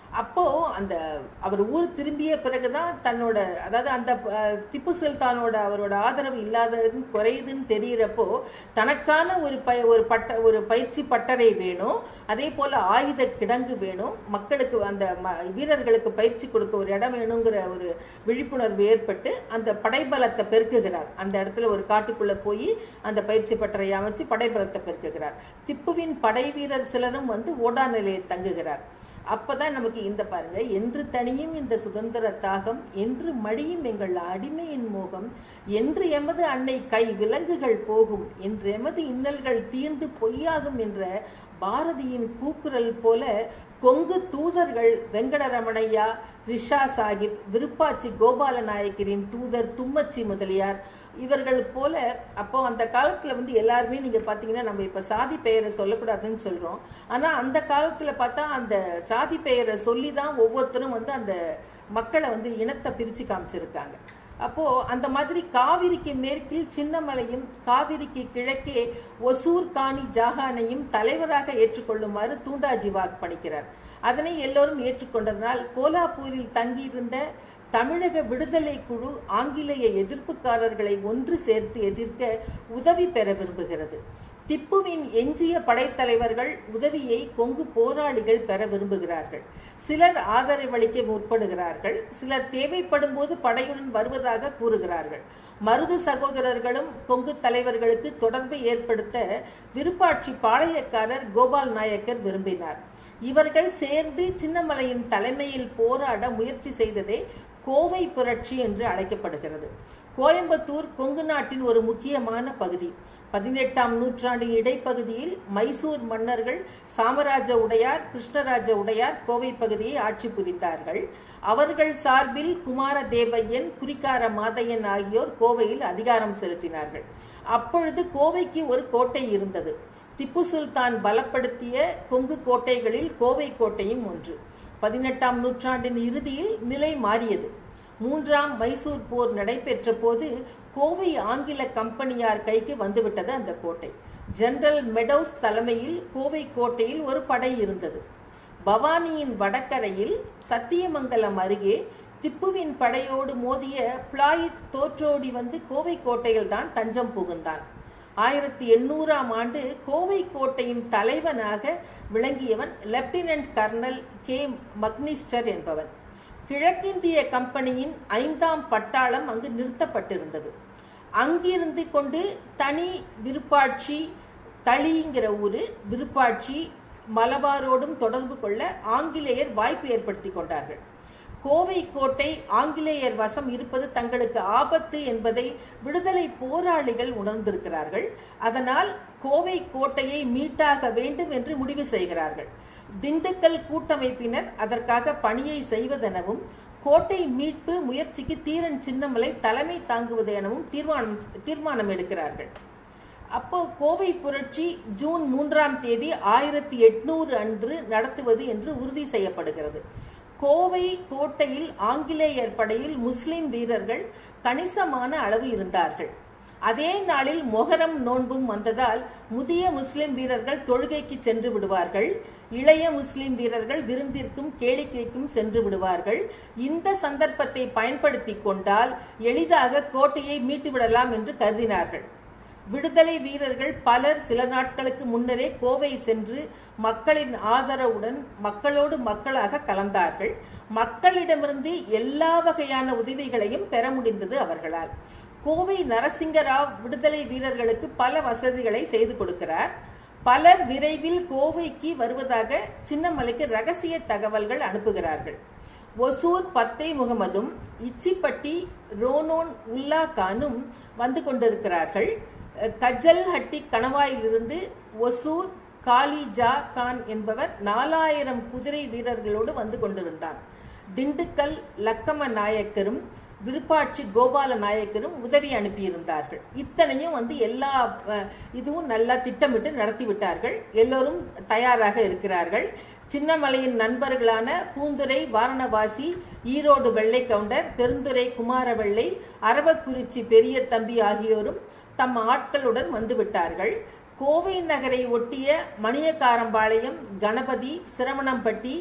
அப்போ அந்த அவர் ஊர் திரும்பிய பிறகுதான் தன்னோட அதாவது அந்த அஹ், திப்பு சுல்தானோட அவரோட ஆதரவு இல்லாதது குறையுதுன்னு தெரிகிறப்போ தனக்கான ஒரு ப ஒரு பட்ட ஒரு பயிற்சி பட்டறை வேணும் அதே போல ஆயுத கிடங்கு வேணும் மக்களுக்கு அந்த ம வீரர்களுக்கு பயிற்சி கொடுக்க ஒரு இடம் வேணுங்கிற ஒரு விழிப்புணர்வு ஏற்பட்டு அந்த படைபலத்தை பெருக்குகிறார் அந்த இடத்துல ஒரு காட்டுக்குள்ள போய் அந்த பயிற்சி பட்டறை அமைச்சு படைபலத்தை பெருக்குகிறார் திப்புவின் படை வீரர் சிலரும் வந்து ஓடா நிலையில் தங்குகிறார் அப்பதான் நமக்கு இந்த பாருங்க என்று தனியும் இந்த சுதந்திர தாகம் என்று மடியும் எங்கள் அடிமையின் மோகம் என்று எமது அன்னை கை விலங்குகள் போகும் என்று எமது இன்னல்கள் தீர்ந்து பொய்யாகும் என்ற பாரதியின் கூக்குரல் போல கொங்கு தூதர்கள் வெங்கடரமணையா ரிஷா சாஹிப் விருப்பாச்சி கோபால நாயக்கரின் தூதர் தும்மச்சி முதலியார் இவர்கள் போல அப்போ அந்த காலத்துல வந்து எல்லாருமே நீங்க பாத்தீங்கன்னா நம்ம இப்ப சாதி பெயரை சொல்லக்கூடாதுன்னு சொல்றோம் ஆனா அந்த காலத்துல பார்த்தா அந்த சாதி பெயரை சொல்லி தான் ஒவ்வொருத்தரும் வந்து அந்த மக்களை வந்து இனத்தை பிரிச்சு காமிச்சிருக்காங்க அப்போ அந்த மாதிரி காவிரிக்கு மேற்கில் சின்னமலையும் காவிரிக்கு கிழக்கே ஒசூர் காணி ஜாகானையும் தலைவராக ஏற்றுக்கொள்ளுமாறு தூண்டாஜி வாக் பணிக்கிறார் அதனை எல்லோரும் ஏற்றுக்கொண்டதனால் கோலாப்பூரில் தங்கியிருந்த தமிழக விடுதலை குழு ஆங்கிலேய எதிர்ப்புக்காரர்களை ஒன்று சேர்த்து எதிர்க்க உதவி பெற விரும்புகிறது திப்புவின் எஞ்சிய படைத்தலைவர்கள் உதவியை கொங்கு போராளிகள் பெற விரும்புகிறார்கள் சிலர் ஆதரவளிக்க முற்படுகிறார்கள் சிலர் தேவைப்படும் போது படையுடன் வருவதாக கூறுகிறார்கள் மருது சகோதரர்களும் கொங்கு தலைவர்களுக்கு தொடர்பை ஏற்படுத்த விருப்பாட்சி பாளையக்காரர் கோபால் நாயக்கர் விரும்பினார் இவர்கள் சேர்ந்து சின்னமலையின் தலைமையில் போராட முயற்சி செய்ததே கோவை புரட்சி என்று அழைக்கப்படுகிறது கோயம்புத்தூர் கொங்கு நாட்டின் ஒரு முக்கியமான பகுதி பதினெட்டாம் நூற்றாண்டின் இடைப்பகுதியில் மைசூர் மன்னர்கள் சாமராஜ உடையார் கிருஷ்ணராஜ உடையார் கோவை பகுதியை ஆட்சி புரிந்தார்கள் அவர்கள் சார்பில் குமாரதேவையன் குறிக்கார மாதையன் ஆகியோர் கோவையில் அதிகாரம் செலுத்தினார்கள் அப்பொழுது கோவைக்கு ஒரு கோட்டை இருந்தது திப்பு சுல்தான் பலப்படுத்திய கொங்கு கோட்டைகளில் கோவை கோட்டையும் ஒன்று பதினெட்டாம் நூற்றாண்டின் இறுதியில் நிலை மாறியது மூன்றாம் மைசூர் போர் நடைபெற்ற போது கோவை ஆங்கில கம்பெனியார் கைக்கு வந்துவிட்டது அந்த கோட்டை ஜெனரல் மெடோஸ் தலைமையில் கோவை கோட்டையில் ஒரு படை இருந்தது பவானியின் வடக்கரையில் சத்தியமங்கலம் அருகே திப்புவின் படையோடு மோதிய பிளாயிட் தோற்றோடி வந்து கோவை கோட்டையில் தான் தஞ்சம் புகுந்தான் ஆயிரத்தி எண்ணூறாம் ஆண்டு கோவை கோட்டையின் தலைவனாக விளங்கியவன் லெப்டினன்ட் கர்னல் கே மக்னிஸ்டர் என்பவன் கிழக்கிந்திய கம்பெனியின் ஐந்தாம் பட்டாளம் அங்கு நிறுத்தப்பட்டிருந்தது அங்கிருந்து கொண்டு தனி விருப்பாட்சி தளிங்கிற ஊரு விருப்பாட்சி மலபாரோடும் தொடர்பு கொள்ள ஆங்கிலேயர் வாய்ப்பு ஏற்படுத்தி கொண்டார்கள் கோவை கோட்டை ஆங்கிலேயர் வசம் இருப்பது தங்களுக்கு ஆபத்து என்பதை விடுதலை போராளிகள் உணர்ந்திருக்கிறார்கள் அதனால் கோவை கோட்டையை மீட்டாக வேண்டும் என்று முடிவு செய்கிறார்கள் திண்டுக்கல் கூட்டமைப்பினர் அதற்காக பணியை செய்வதெனவும் கோட்டை மீட்பு முயற்சிக்கு தீரன் சின்னமலை தலைமை தாங்குவது எனவும் தீர்மானம் தீர்மானம் எடுக்கிறார்கள் அப்போ கோவை புரட்சி ஜூன் மூன்றாம் தேதி ஆயிரத்தி எட்நூறு அன்று நடத்துவது என்று உறுதி செய்யப்படுகிறது கோவை கோட்டையில் ஆங்கிலேயர் படையில் முஸ்லிம் வீரர்கள் கணிசமான அளவு இருந்தார்கள் அதே நாளில் மொஹரம் நோன்பும் வந்ததால் முதிய முஸ்லிம் வீரர்கள் தொழுகைக்கு சென்று விடுவார்கள் இளைய முஸ்லிம் வீரர்கள் விருந்திற்கும் கேளிக்கைக்கும் சென்று விடுவார்கள் இந்த சந்தர்ப்பத்தை பயன்படுத்தி கொண்டால் எளிதாக கோட்டையை மீட்டுவிடலாம் என்று கருதினார்கள் விடுதலை வீரர்கள் பலர் சில நாட்களுக்கு முன்னரே கோவை சென்று மக்களின் ஆதரவுடன் மக்களோடு மக்களாக கலந்தார்கள் மக்களிடமிருந்து எல்லா வகையான உதவிகளையும் பெற முடிந்தது அவர்களால் கோவை நரசிங்கராவ் விடுதலை வீரர்களுக்கு பல வசதிகளை செய்து கொடுக்கிறார் பலர் விரைவில் கோவைக்கு வருவதாக சின்னமலைக்கு ரகசிய தகவல்கள் அனுப்புகிறார்கள் ஒசூர் பத்தை முகமதும் இச்சிப்பட்டி ரோனோன் உல்லா கானும் வந்து கொண்டிருக்கிறார்கள் கஜல்ஹட்டி கணவாயிலிருந்து ஒசூர் காலி ஜா கான் என்பவர் நாலாயிரம் குதிரை வீரர்களோடு வந்து கொண்டிருந்தார் திண்டுக்கல் லக்கம நாயக்கரும் விருப்பாட்சி கோபால நாயக்கரும் உதவி அனுப்பியிருந்தார்கள் இத்தனையும் வந்து எல்லா இதுவும் நல்லா திட்டமிட்டு நடத்தி விட்டார்கள் எல்லோரும் தயாராக இருக்கிறார்கள் சின்னமலையின் நண்பர்களான பூந்துரை வாரணவாசி ஈரோடு வெள்ளை கவுண்டர் பெருந்துரை குமாரவெள்ளை அரவக்குறிச்சி பெரிய தம்பி ஆகியோரும் தம் ஆட்களுடன் வந்துவிட்டார்கள் கோவை நகரை ஒட்டிய மணியக்காரம்பாளையம் கணபதி சிரவணம்பட்டி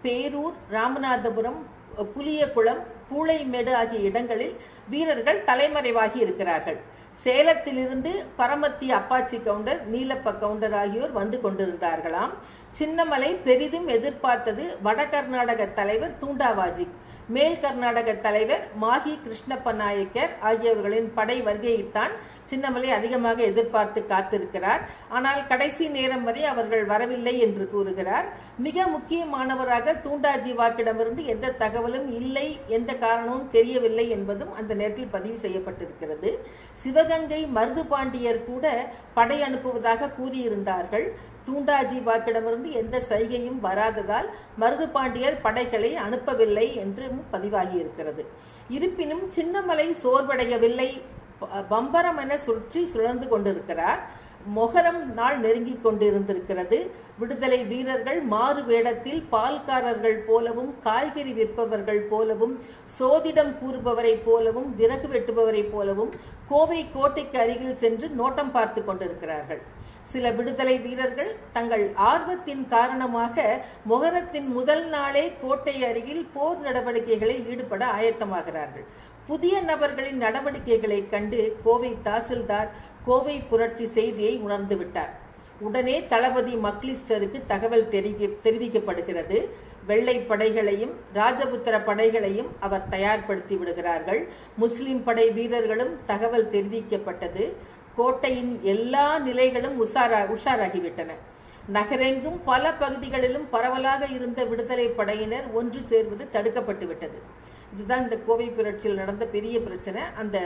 பேரூர் ராமநாதபுரம் புலியகுளம் பூளைமேடு ஆகிய இடங்களில் வீரர்கள் தலைமறைவாகி இருக்கிறார்கள் சேலத்திலிருந்து பரமத்தி அப்பாச்சி கவுண்டர் நீலப்ப கவுண்டர் ஆகியோர் வந்து கொண்டிருந்தார்களாம் சின்னமலை பெரிதும் எதிர்பார்த்தது வட கர்நாடக தலைவர் தூண்டாவாஜி மேல் கர்நாடக தலைவர் மாஹி கிருஷ்ணப்ப நாயக்கர் ஆகியவர்களின் படை வருகையைத்தான் சின்னமலை அதிகமாக எதிர்பார்த்து காத்திருக்கிறார் ஆனால் கடைசி நேரம் வரை அவர்கள் வரவில்லை என்று கூறுகிறார் மிக முக்கியமானவராக தூண்டாஜி வாக்கிடமிருந்து எந்த தகவலும் இல்லை எந்த காரணமும் தெரியவில்லை என்பதும் அந்த நேரத்தில் பதிவு செய்யப்பட்டிருக்கிறது சிவகங்கை மருது பாண்டியர் கூட படை அனுப்புவதாக கூறியிருந்தார்கள் தூண்டாஜி வாக்கிடமிருந்து எந்த சைகையும் வராததால் மருது பாண்டியர் படைகளை அனுப்பவில்லை என்றும் பதிவாகி இருக்கிறது இருப்பினும் சின்னமலை சோர்வடையவில்லை பம்பரம் என சுற்றி சுழந்து கொண்டிருக்கிறார் மொகரம் நாள் நெருங்கி கொண்டிருந்திருக்கிறது விடுதலை வீரர்கள் மாறு வேடத்தில் பால்காரர்கள் போலவும் காய்கறி விற்பவர்கள் போலவும் சோதிடம் கூறுபவரை போலவும் விறகு வெட்டுபவரை போலவும் கோவை கோட்டைக்கு அருகில் சென்று நோட்டம் பார்த்து கொண்டிருக்கிறார்கள் சில விடுதலை வீரர்கள் தங்கள் ஆர்வத்தின் காரணமாக மொகரத்தின் முதல் நாளே கோட்டை அருகில் போர் நடவடிக்கைகளில் ஈடுபட ஆயத்தமாகிறார்கள் புதிய நபர்களின் நடவடிக்கைகளை கண்டு கோவை தாசில்தார் கோவை புரட்சி செய்தியை உணர்ந்து விட்டார் உடனே தளபதி மக்லிஸ்டருக்கு தகவல் தெரிவிக்கப்படுகிறது வெள்ளை படைகளையும் ராஜபுத்திர படைகளையும் அவர் தயார்படுத்தி விடுகிறார்கள் முஸ்லிம் படை வீரர்களும் தகவல் தெரிவிக்கப்பட்டது கோட்டையின் எல்லா நிலைகளும் உஷாரா உஷாராகிவிட்டன நகரெங்கும் பல பகுதிகளிலும் பரவலாக இருந்த விடுதலை படையினர் ஒன்று சேர்வது தடுக்கப்பட்டு விட்டது இதுதான் இந்த கோவை புரட்சியில் நடந்த பெரிய பிரச்சனை அந்த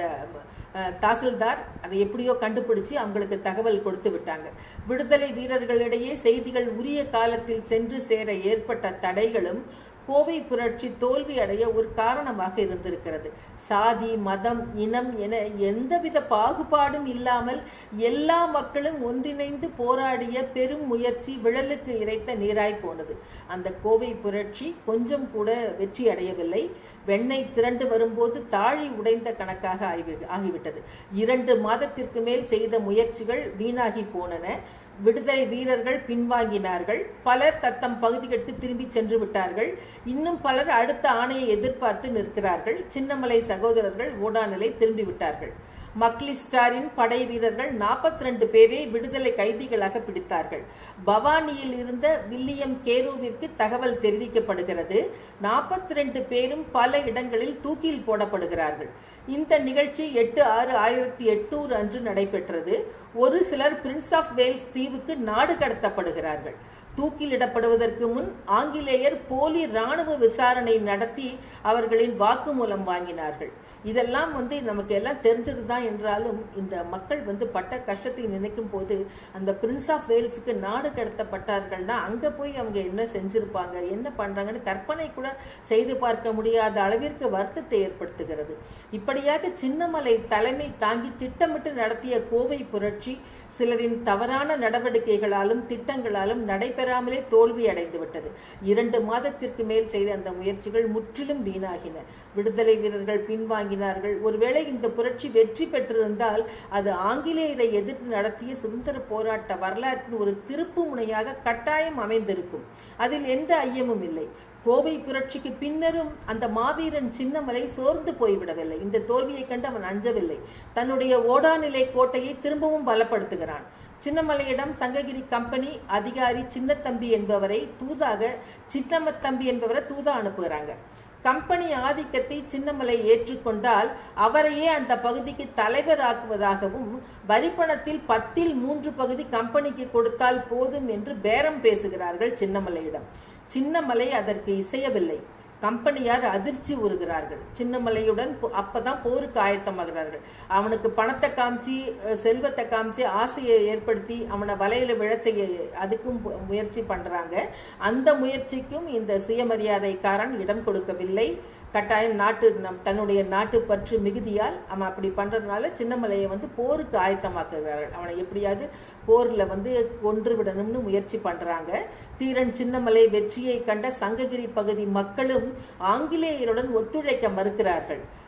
தாசில்தார் அதை எப்படியோ கண்டுபிடிச்சு அவங்களுக்கு தகவல் கொடுத்து விட்டாங்க விடுதலை வீரர்களிடையே செய்திகள் உரிய காலத்தில் சென்று சேர ஏற்பட்ட தடைகளும் கோவை புரட்சி தோல்வி அடைய ஒரு காரணமாக இருந்திருக்கிறது சாதி மதம் இனம் என எந்தவித பாகுபாடும் இல்லாமல் எல்லா மக்களும் ஒன்றிணைந்து போராடிய பெரும் முயற்சி விழலுக்கு இறைத்த நீராய் போனது அந்த கோவை புரட்சி கொஞ்சம் கூட வெற்றி அடையவில்லை வெண்ணெய் திரண்டு வரும்போது தாழி உடைந்த கணக்காக ஆகிவிட்டது இரண்டு மாதத்திற்கு மேல் செய்த முயற்சிகள் வீணாகி போனன விடுதலை வீரர்கள் பின்வாங்கினார்கள் பலர் தத்தம் பகுதிகளுக்கு திரும்பி சென்று விட்டார்கள் இன்னும் பலர் அடுத்த ஆணையை எதிர்பார்த்து நிற்கிறார்கள் சின்னமலை சகோதரர்கள் ஓடாநிலை திரும்பி விட்டார்கள் மக்லிஸ்டாரின் படை வீரர்கள் நாற்பத்தி ரெண்டு பேரை விடுதலை கைதிகளாக பிடித்தார்கள் பவானியில் இருந்த வில்லியம் கேரோவிற்கு தகவல் தெரிவிக்கப்படுகிறது நாற்பத்தி ரெண்டு பேரும் பல இடங்களில் தூக்கில் போடப்படுகிறார்கள் இந்த நிகழ்ச்சி எட்டு ஆறு ஆயிரத்தி எட்நூறு அன்று நடைபெற்றது ஒரு சிலர் பிரின்ஸ் ஆஃப் வேல்ஸ் தீவுக்கு நாடு கடத்தப்படுகிறார்கள் தூக்கிலிடப்படுவதற்கு முன் ஆங்கிலேயர் போலி ராணுவ விசாரணை நடத்தி அவர்களின் வாக்குமூலம் வாங்கினார்கள் இதெல்லாம் வந்து நமக்கு எல்லாம் தெரிஞ்சது தான் என்றாலும் இந்த மக்கள் வந்து பட்ட கஷ்டத்தை நினைக்கும் போது அந்த பிரின்ஸ் ஆஃப் வேல்ஸுக்கு நாடு கடத்தப்பட்டார்கள்னா அங்கே போய் அவங்க என்ன செஞ்சிருப்பாங்க என்ன பண்ணுறாங்கன்னு கற்பனை கூட செய்து பார்க்க முடியாத அளவிற்கு வருத்தத்தை ஏற்படுத்துகிறது இப்படியாக சின்னமலை தலைமை தாங்கி திட்டமிட்டு நடத்திய கோவை புரட்சி சிலரின் தவறான நடவடிக்கைகளாலும் திட்டங்களாலும் நடைபெறாமலே தோல்வி அடைந்து விட்டது இரண்டு மாதத்திற்கு மேல் செய்த அந்த முயற்சிகள் முற்றிலும் வீணாகின விடுதலை வீரர்கள் பின்வாங்கினார்கள் ஒருவேளை இந்த புரட்சி வெற்றி பெற்றிருந்தால் அது ஆங்கிலேயரை எதிர்த்து நடத்திய சுதந்திர போராட்ட வரலாற்றின் ஒரு திருப்பு முனையாக கட்டாயம் அமைந்திருக்கும் அதில் எந்த ஐயமும் இல்லை கோவை புரட்சிக்கு பின்னரும் அந்த மாவீரன் சின்னமலை சோர்ந்து போய்விடவில்லை இந்த தோல்வியை கண்டு அவன் அஞ்சவில்லை தன்னுடைய ஓடாநிலை கோட்டையை திரும்பவும் பலப்படுத்துகிறான் சின்னமலையிடம் சங்ககிரி கம்பெனி அதிகாரி சின்னத்தம்பி என்பவரை தூதாக சின்னமத்தம்பி என்பவரை தூதா அனுப்புகிறாங்க கம்பெனி ஆதிக்கத்தை சின்னமலை ஏற்றுக்கொண்டால் அவரையே அந்த பகுதிக்கு தலைவராக்குவதாகவும் வரிப்பணத்தில் பத்தில் மூன்று பகுதி கம்பெனிக்கு கொடுத்தால் போதும் என்று பேரம் பேசுகிறார்கள் சின்னமலையிடம் சின்னமலை அதற்கு இசையவில்லை கம்பெனியார் அதிர்ச்சி உறுகிறார்கள் சின்னமலையுடன் அப்பதான் போருக்கு ஆயத்தமாகிறார்கள் அவனுக்கு பணத்தை காமிச்சு செல்வத்தை காமிச்சு ஆசையை ஏற்படுத்தி அவனை வலையில விழ செய்ய அதுக்கும் முயற்சி பண்றாங்க அந்த முயற்சிக்கும் இந்த சுயமரியாதைக்காரன் இடம் கொடுக்கவில்லை கட்டாயம் நாட்டு நம் தன்னுடைய நாட்டு பற்று மிகுதியால் அவன் அப்படி பண்றதுனால சின்னமலையை வந்து போருக்கு ஆயத்தமாக்குகிறார்கள் அவனை எப்படியாவது போர்ல வந்து கொன்று விடணும்னு முயற்சி பண்றாங்க தீரன் சின்னமலை வெற்றியை கண்ட சங்ககிரி பகுதி மக்களும் ஆங்கிலேயருடன் ஒத்துழைக்க மறுக்கிறார்கள்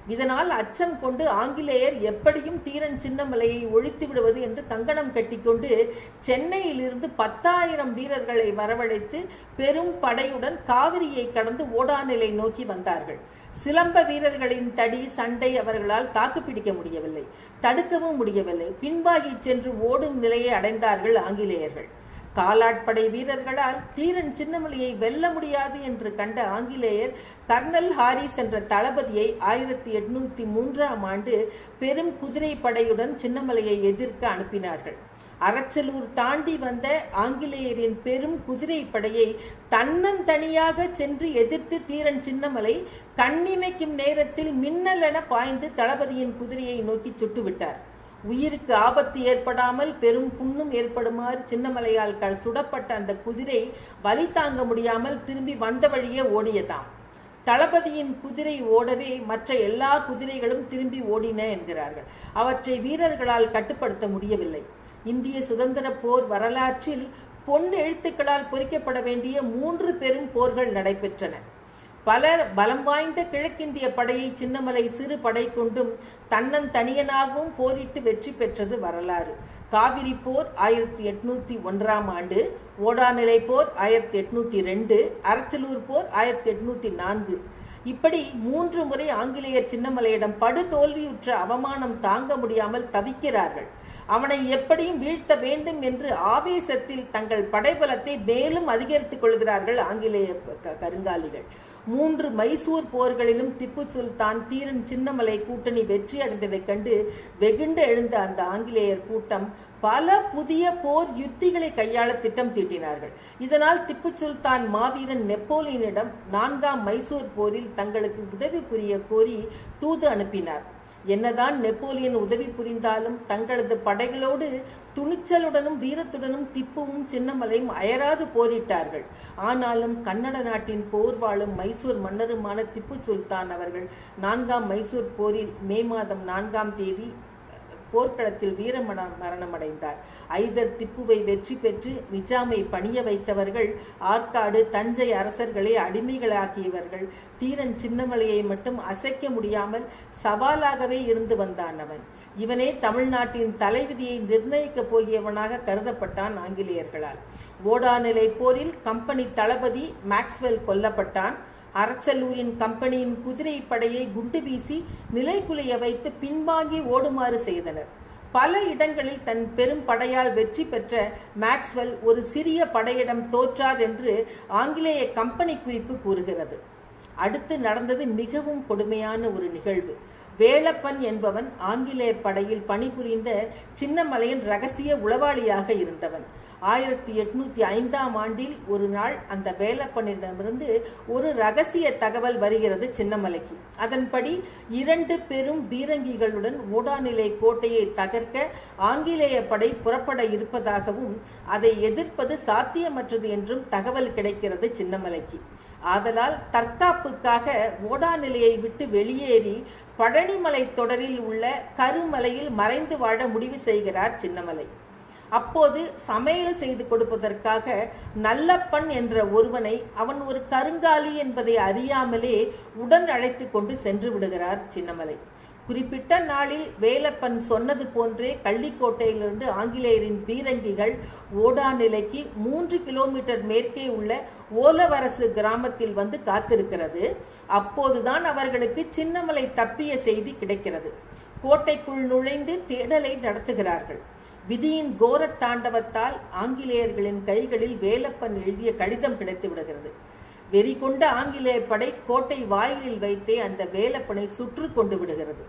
இதனால் அச்சம் கொண்டு ஆங்கிலேயர் எப்படியும் தீரன் சின்னமலையை ஒழித்து விடுவது என்று கங்கணம் கட்டிக்கொண்டு சென்னையிலிருந்து பத்தாயிரம் வீரர்களை வரவழைத்து பெரும் படையுடன் காவிரியை கடந்து ஓடாநிலை நோக்கி வந்தார்கள் சிலம்ப வீரர்களின் தடி சண்டை அவர்களால் தாக்குப்பிடிக்க முடியவில்லை தடுக்கவும் முடியவில்லை பின்வாகி சென்று ஓடும் நிலையை அடைந்தார்கள் ஆங்கிலேயர்கள் காலாட்படை வீரர்களால் தீரன் சின்னமலையை வெல்ல முடியாது என்று கண்ட ஆங்கிலேயர் கர்னல் ஹாரிஸ் என்ற தளபதியை ஆயிரத்தி எட்நூத்தி மூன்றாம் ஆண்டு பெரும் குதிரை படையுடன் சின்னமலையை எதிர்க்க அனுப்பினார்கள் அரச்சலூர் தாண்டி வந்த ஆங்கிலேயரின் பெரும் குதிரை படையை தன்னன் தனியாக சென்று எதிர்த்து தீரன் சின்னமலை கண்ணிமைக்கும் நேரத்தில் மின்னலென பாய்ந்து தளபதியின் குதிரையை நோக்கி சுட்டுவிட்டார் உயிருக்கு ஆபத்து ஏற்படாமல் பெரும் புண்ணும் ஏற்படுமாறு சின்னமலையால் க சுடப்பட்ட அந்த குதிரை வலி தாங்க முடியாமல் திரும்பி வந்த வழியே ஓடியதாம் தளபதியின் குதிரை ஓடவே மற்ற எல்லா குதிரைகளும் திரும்பி ஓடின என்கிறார்கள் அவற்றை வீரர்களால் கட்டுப்படுத்த முடியவில்லை இந்திய சுதந்திர போர் வரலாற்றில் பொன் எழுத்துக்களால் பொறிக்கப்பட வேண்டிய மூன்று பெரும் போர்கள் நடைபெற்றன பலர் பலம் வாய்ந்த கிழக்கிந்திய படையை சின்னமலை சிறு படை கொண்டும் தன்னன் தனியனாகவும் போரிட்டு வெற்றி பெற்றது வரலாறு காவிரி போர் ஆயிரத்தி எட்நூத்தி ஒன்றாம் ஆண்டு ஓடாநிலை போர் ஆயிரத்தி எட்நூத்தி ரெண்டு அரச்சலூர் போர் ஆயிரத்தி எட்நூத்தி நான்கு இப்படி மூன்று முறை ஆங்கிலேயர் சின்னமலையிடம் படு தோல்வியுற்ற அவமானம் தாங்க முடியாமல் தவிக்கிறார்கள் அவனை எப்படியும் வீழ்த்த வேண்டும் என்று ஆவேசத்தில் தங்கள் படைபலத்தை மேலும் அதிகரித்துக் கொள்கிறார்கள் ஆங்கிலேய கருங்காலிகள் மூன்று மைசூர் போர்களிலும் திப்பு சுல்தான் தீரன் சின்னமலை கூட்டணி வெற்றி அடைந்ததைக் கண்டு வெகுண்டு எழுந்த அந்த ஆங்கிலேயர் கூட்டம் பல புதிய போர் யுத்திகளை கையாள திட்டம் தீட்டினார்கள் இதனால் திப்பு சுல்தான் மாவீரன் நெப்போலியனிடம் நான்காம் மைசூர் போரில் தங்களுக்கு உதவி புரிய கோரி தூது அனுப்பினார் என்னதான் நெப்போலியன் உதவி புரிந்தாலும் தங்களது படைகளோடு துணிச்சலுடனும் வீரத்துடனும் திப்புவும் சின்னமலையும் அயராது போரிட்டார்கள் ஆனாலும் கன்னட நாட்டின் போர் வாழும் மைசூர் மன்னருமான திப்பு சுல்தான் அவர்கள் நான்காம் மைசூர் போரில் மே மாதம் நான்காம் தேதி போர்க்களத்தில் வீர மரணம் அடைந்தார் ஐதர் திப்புவை வெற்றி பெற்று நிஜாமை பணிய வைத்தவர்கள் ஆற்காடு தஞ்சை அரசர்களை அடிமைகளாக்கியவர்கள் தீரன் சின்னமலையை மட்டும் அசைக்க முடியாமல் சவாலாகவே இருந்து வந்தான் அவன் இவனே தமிழ்நாட்டின் தலைவிதியை நிர்ணயிக்கப் போகியவனாக கருதப்பட்டான் ஆங்கிலேயர்களால் ஓடாநிலை போரில் கம்பெனி தளபதி மேக்ஸ்வெல் கொல்லப்பட்டான் அரச்சலூரின் கம்பெனியின் குதிரை படையை குண்டு வீசி நிலைக்குலைய வைத்து பின்வாங்கி ஓடுமாறு செய்தனர் பல இடங்களில் தன் பெரும் படையால் வெற்றி பெற்ற மேக்ஸ்வெல் ஒரு சிறிய படையிடம் தோற்றார் என்று ஆங்கிலேய கம்பெனி குறிப்பு கூறுகிறது அடுத்து நடந்தது மிகவும் கொடுமையான ஒரு நிகழ்வு வேலப்பன் என்பவன் ஆங்கிலேய படையில் பணிபுரிந்த சின்னமலையின் ரகசிய உளவாளியாக இருந்தவன் ஆயிரத்தி எட்நூத்தி ஐந்தாம் ஆண்டில் ஒரு நாள் அந்த வேலப்பனிடமிருந்து ஒரு ரகசிய தகவல் வருகிறது சின்னமலைக்கு அதன்படி இரண்டு பெரும் பீரங்கிகளுடன் ஓடாநிலை கோட்டையை தகர்க்க ஆங்கிலேய படை புறப்பட இருப்பதாகவும் அதை எதிர்ப்பது சாத்தியமற்றது என்றும் தகவல் கிடைக்கிறது சின்னமலைக்கு ஆதலால் தற்காப்புக்காக ஓடாநிலையை விட்டு வெளியேறி பழனிமலை தொடரில் உள்ள கருமலையில் மறைந்து வாழ முடிவு செய்கிறார் சின்னமலை அப்போது சமையல் செய்து கொடுப்பதற்காக நல்லப்பன் என்ற ஒருவனை அவன் ஒரு கருங்காலி என்பதை அறியாமலே உடன் அழைத்து கொண்டு சென்று விடுகிறார் சின்னமலை குறிப்பிட்ட நாளில் வேலப்பன் சொன்னது போன்றே கள்ளிக்கோட்டையிலிருந்து ஆங்கிலேயரின் பீரங்கிகள் ஓடாநிலைக்கு மூன்று கிலோமீட்டர் மேற்கே உள்ள ஓலவரசு கிராமத்தில் வந்து காத்திருக்கிறது அப்போதுதான் அவர்களுக்கு சின்னமலை தப்பிய செய்தி கிடைக்கிறது கோட்டைக்குள் நுழைந்து தேடலை நடத்துகிறார்கள் விதியின் கோர தாண்டவத்தால் ஆங்கிலேயர்களின் கைகளில் வேலப்பன் எழுதிய கடிதம் கிடைத்து விடுகிறது வெறி கொண்ட ஆங்கிலேய படை கோட்டை வாயிலில் வைத்தே அந்த வேலப்பனை சுற்று கொண்டு விடுகிறது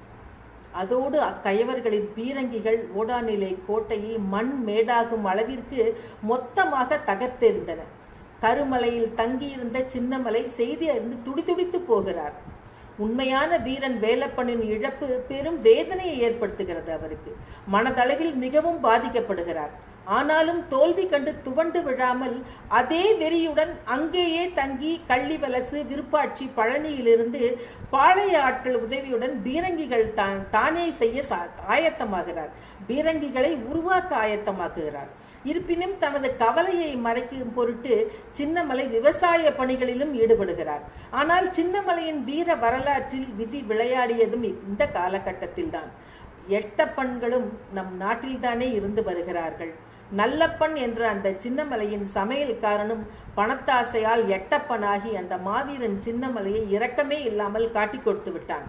அதோடு அக்கயவர்களின் பீரங்கிகள் ஓடாநிலை கோட்டையை மண் மேடாகும் அளவிற்கு மொத்தமாக தகர்த்தெறிந்தன கருமலையில் தங்கியிருந்த சின்னமலை செய்தி அறிந்து துடிதுடித்து போகிறார் உண்மையான வீரன் வேலப்பனின் இழப்பு பெரும் வேதனையை ஏற்படுத்துகிறது அவருக்கு மனதளவில் மிகவும் பாதிக்கப்படுகிறார் ஆனாலும் தோல்வி கண்டு துவண்டு விழாமல் அதே வெறியுடன் அங்கேயே தங்கி கள்ளிவலசு விருப்பாட்சி பழனியிலிருந்து பாளைய ஆட்கள் உதவியுடன் பீரங்கிகள் தான் தானே செய்ய ஆயத்தமாகிறார் பீரங்கிகளை உருவாக்க ஆயத்தமாக்குகிறார் இருப்பினும் தனது கவலையை மறைக்கும் பொருட்டு சின்னமலை விவசாய பணிகளிலும் ஈடுபடுகிறார் ஆனால் சின்னமலையின் வீர வரலாற்றில் விதி விளையாடியதும் இந்த காலகட்டத்தில் தான் எட்டப்பண்களும் நம் நாட்டில்தானே இருந்து வருகிறார்கள் நல்லப்பன் என்ற அந்த சின்னமலையின் சமையல்காரனும் பணத்தாசையால் எட்டப்பனாகி அந்த மாவீரன் சின்னமலையை இரக்கமே இல்லாமல் காட்டிக் கொடுத்து விட்டான்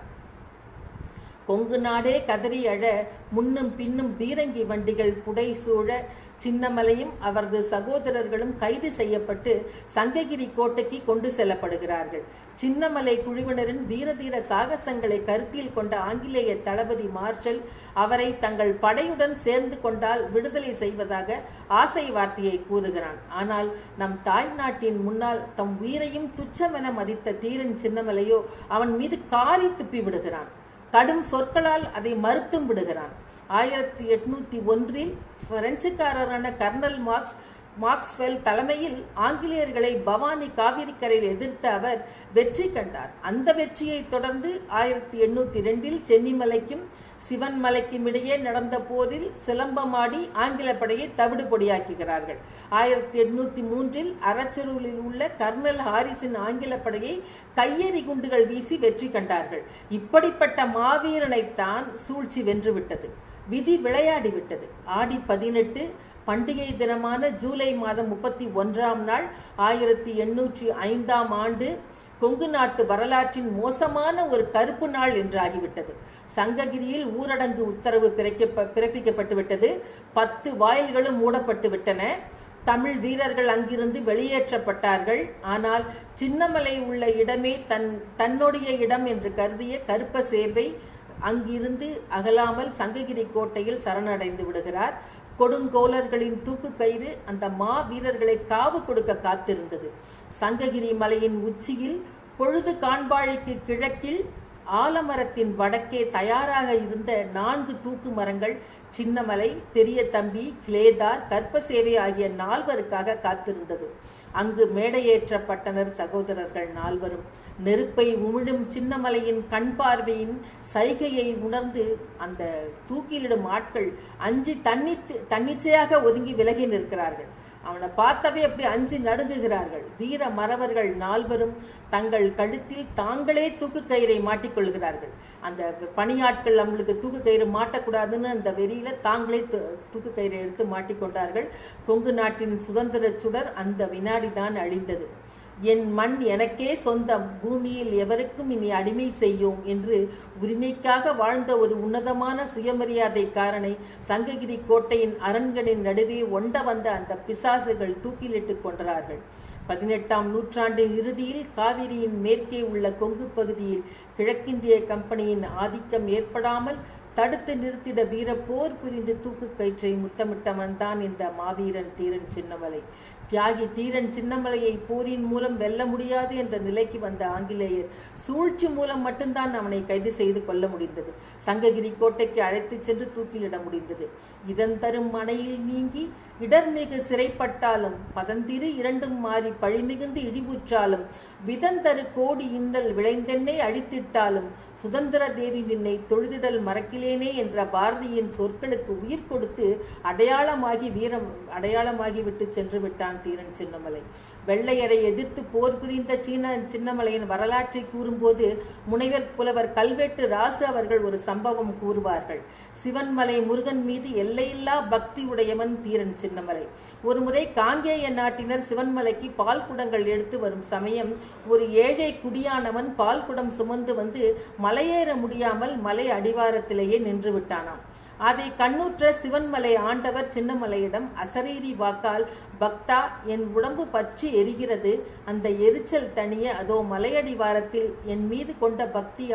கொங்கு நாடே கதறி அழ முன்னும் பின்னும் பீரங்கி வண்டிகள் புடை சூழ சின்னமலையும் அவரது சகோதரர்களும் கைது செய்யப்பட்டு சங்ககிரி கோட்டைக்கு கொண்டு செல்லப்படுகிறார்கள் சின்னமலை குழுவினரின் வீரதீர சாகசங்களை கருத்தில் கொண்ட ஆங்கிலேய தளபதி மார்ஷல் அவரை தங்கள் படையுடன் சேர்ந்து கொண்டால் விடுதலை செய்வதாக ஆசை வார்த்தையை கூறுகிறான் ஆனால் நம் தாய் நாட்டின் முன்னால் தம் உயிரையும் துச்சமென மதித்த தீரன் சின்னமலையோ அவன் மீது காரி துப்பி விடுகிறான் கடும் சொற்களால் அதை மறுத்தும் விடுகிறான் ஆயிரத்தி எட்நூத்தி ஒன்றில் பிரெஞ்சுக்காரரான கர்னல் மார்க்ஸ் மார்க்ஸ்வெல் தலைமையில் ஆங்கிலேயர்களை பவானி காவிரிக்கரையில் எதிர்த்த அவர் வெற்றி கண்டார் அந்த வெற்றியை தொடர்ந்து ஆயிரத்தி எண்ணூத்தி ரெண்டில் சென்னிமலைக்கும் சிவன்மலைக்கும் இடையே நடந்த போரில் சிலம்பமாடி ஆங்கில படையை தவிடு பொடியாக்குகிறார்கள் ஆயிரத்தி எண்ணூத்தி மூன்றில் அரச்சரூரில் உள்ள கர்னல் ஹாரிஸின் ஆங்கில படையை கையெறி குண்டுகள் வீசி வெற்றி கண்டார்கள் இப்படிப்பட்ட மாவீரனைத்தான் சூழ்ச்சி வென்றுவிட்டது விதி விளையாடி விட்டது ஆடி பதினெட்டு பண்டிகை தினமான ஜூலை மாதம் முப்பத்தி ஒன்றாம் நாள் ஆயிரத்தி எண்ணூற்றி ஐந்தாம் ஆண்டு கொங்கு நாட்டு வரலாற்றின் மோசமான ஒரு கருப்பு நாள் என்றாகிவிட்டது சங்ககிரியில் ஊரடங்கு உத்தரவு பிறப்பிக்கப்பட்டு விட்டது பத்து வாயில்களும் மூடப்பட்டு விட்டன தமிழ் வீரர்கள் அங்கிருந்து வெளியேற்றப்பட்டார்கள் ஆனால் சின்னமலை உள்ள இடமே தன் தன்னுடைய இடம் என்று கருதிய கருப்ப சேர்வை அங்கிருந்து அகலாமல் சங்ககிரி கோட்டையில் சரணடைந்து விடுகிறார் கொடுங்கோலர்களின் தூக்கு கயிறு அந்த மா வீரர்களை காவு கொடுக்க காத்திருந்தது சங்ககிரி மலையின் உச்சியில் பொழுது காண்பாழைக்கு கிழக்கில் ஆலமரத்தின் வடக்கே தயாராக இருந்த நான்கு தூக்கு மரங்கள் சின்னமலை பெரிய தம்பி கிளேதார் கற்பசேவை ஆகிய நால்வருக்காக காத்திருந்தது அங்கு மேடையேற்றப்பட்டனர் சகோதரர்கள் நால்வரும் நெருப்பை உமிழும் சின்னமலையின் கண் பார்வையின் சைகையை உணர்ந்து அந்த தூக்கிலிடும் ஆட்கள் அஞ்சு தன்னிச்சு தன்னிச்சையாக ஒதுங்கி விலகி நிற்கிறார்கள் அவனை பார்த்தவே அப்படி அஞ்சு நடுங்குகிறார்கள் வீர மறவர்கள் நால்வரும் தங்கள் கழுத்தில் தாங்களே தூக்கு கயிறை மாட்டிக்கொள்கிறார்கள் அந்த பணியாட்கள் அவங்களுக்கு தூக்கு கயிறு மாட்டக்கூடாதுன்னு அந்த வெறியில தாங்களே தூக்கு கயிறை எடுத்து மாட்டிக்கொண்டார்கள் கொங்கு நாட்டின் சுதந்திர சுடர் அந்த வினாடி தான் அழிந்தது என் மண் எனக்கே சொந்தம் பூமியில் எவருக்கும் இனி அடிமை செய்யோம் என்று உரிமைக்காக வாழ்ந்த ஒரு உன்னதமான சுயமரியாதைக்காரனை சங்ககிரி கோட்டையின் அரண்களின் நடுவே ஒண்ட வந்த அந்த பிசாசுகள் தூக்கிலிட்டு கொன்றார்கள் பதினெட்டாம் நூற்றாண்டின் இறுதியில் காவிரியின் மேற்கே உள்ள கொங்கு பகுதியில் கிழக்கிந்திய கம்பெனியின் ஆதிக்கம் ஏற்படாமல் தடுத்து நிறுத்திட வீர போர் புரிந்து தூக்கு கயிற்றை முத்தமிட்டவன் தான் இந்த மாவீரன் தீரன் சின்னமலை தியாகி தீரன் சின்னமலையை போரின் மூலம் வெல்ல முடியாது என்ற நிலைக்கு வந்த ஆங்கிலேயர் சூழ்ச்சி மூலம் மட்டும்தான் அவனை கைது செய்து கொள்ள முடிந்தது சங்ககிரி கோட்டைக்கு அழைத்துச் சென்று தூக்கிலிட முடிந்தது இதன் தரும் மனையில் நீங்கி இடர்மிகு சிறைப்பட்டாலும் பதந்திரு இரண்டும் மாறி பழிமிகுந்து இழிவுற்றாலும் விதந்தரு கோடி இன்னல் விளைந்தென்னே அழித்திட்டாலும் சுதந்திர தேவி நின்னை தொழுதிடல் மறக்கிலேனே என்ற பாரதியின் சொற்களுக்கு உயிர் கொடுத்து அடையாளமாகி வீரம் அடையாளமாகி விட்டு சென்று விட்டான் தீரன் சின்னமலை வெள்ளையரை எதிர்த்து போர் புரிந்த சீன சின்னமலையின் வரலாற்றை கூறும்போது முனைவர் புலவர் கல்வெட்டு ராசு அவர்கள் ஒரு சம்பவம் கூறுவார்கள் சிவன்மலை முருகன் மீது எல்லையில்லா பக்தி உடையவன் தீரன் சின்னமலை ஒருமுறை காங்கேய நாட்டினர் சிவன்மலைக்கு பால் குடங்கள் எடுத்து வரும் சமயம் ஒரு ஏழை குடியானவன் பால் குடம் சுமந்து வந்து மலையேற முடியாமல் மலை அடிவாரத்திலேயே நின்று விட்டானாம் அதை கண்ணுற்ற சிவன்மலை ஆண்டவர் சின்னமலையிடம் அசரீரி வாக்கால் பக்தா என் உடம்பு பற்றி எரிகிறது அந்த எரிச்சல் தனிய அதோ மலையடிவாரத்தில் என் மீது கொண்ட பக்தியால்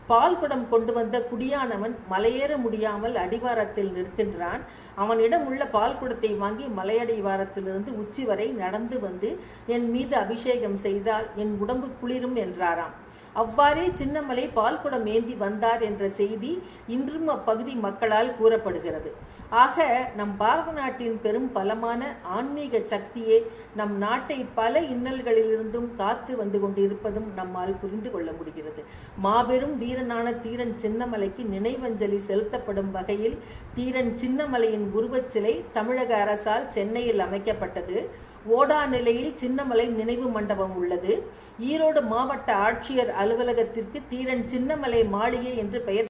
பால் குடம் கொண்டு வந்த குடியானவன் மலையேற முடியாமல் அடிவாரத்தில் நிற்கின்றான் அவனிடம் உள்ள பால் குடத்தை வாங்கி மலையடிவாரத்திலிருந்து உச்சி வரை நடந்து வந்து என் மீது அபிஷேகம் செய்தால் என் உடம்பு குளிரும் என்றாராம் அவ்வாறே சின்னமலை பால்குடம் ஏந்தி வந்தார் என்ற செய்தி இன்றும் அப்பகுதி மக்களால் கூறப்படுகிறது ஆக நம் பாரத நாட்டின் பெரும் பலமான ஆன்மீக சக்தியே நம் நாட்டை பல இன்னல்களிலிருந்தும் காத்து வந்து கொண்டிருப்பதும் நம்மால் புரிந்து கொள்ள முடிகிறது மாபெரும் வீரனான தீரன் சின்னமலைக்கு நினைவஞ்சலி செலுத்தப்படும் வகையில் தீரன் சின்னமலையின் உருவச் சிலை தமிழக அரசால் சென்னையில் அமைக்கப்பட்டது ஓடா நிலையில் சின்னமலை நினைவு மண்டபம் உள்ளது ஈரோடு மாவட்ட ஆட்சியர் அலுவலகத்திற்கு தீரன் சின்னமலை மாளிகை என்று பெயர்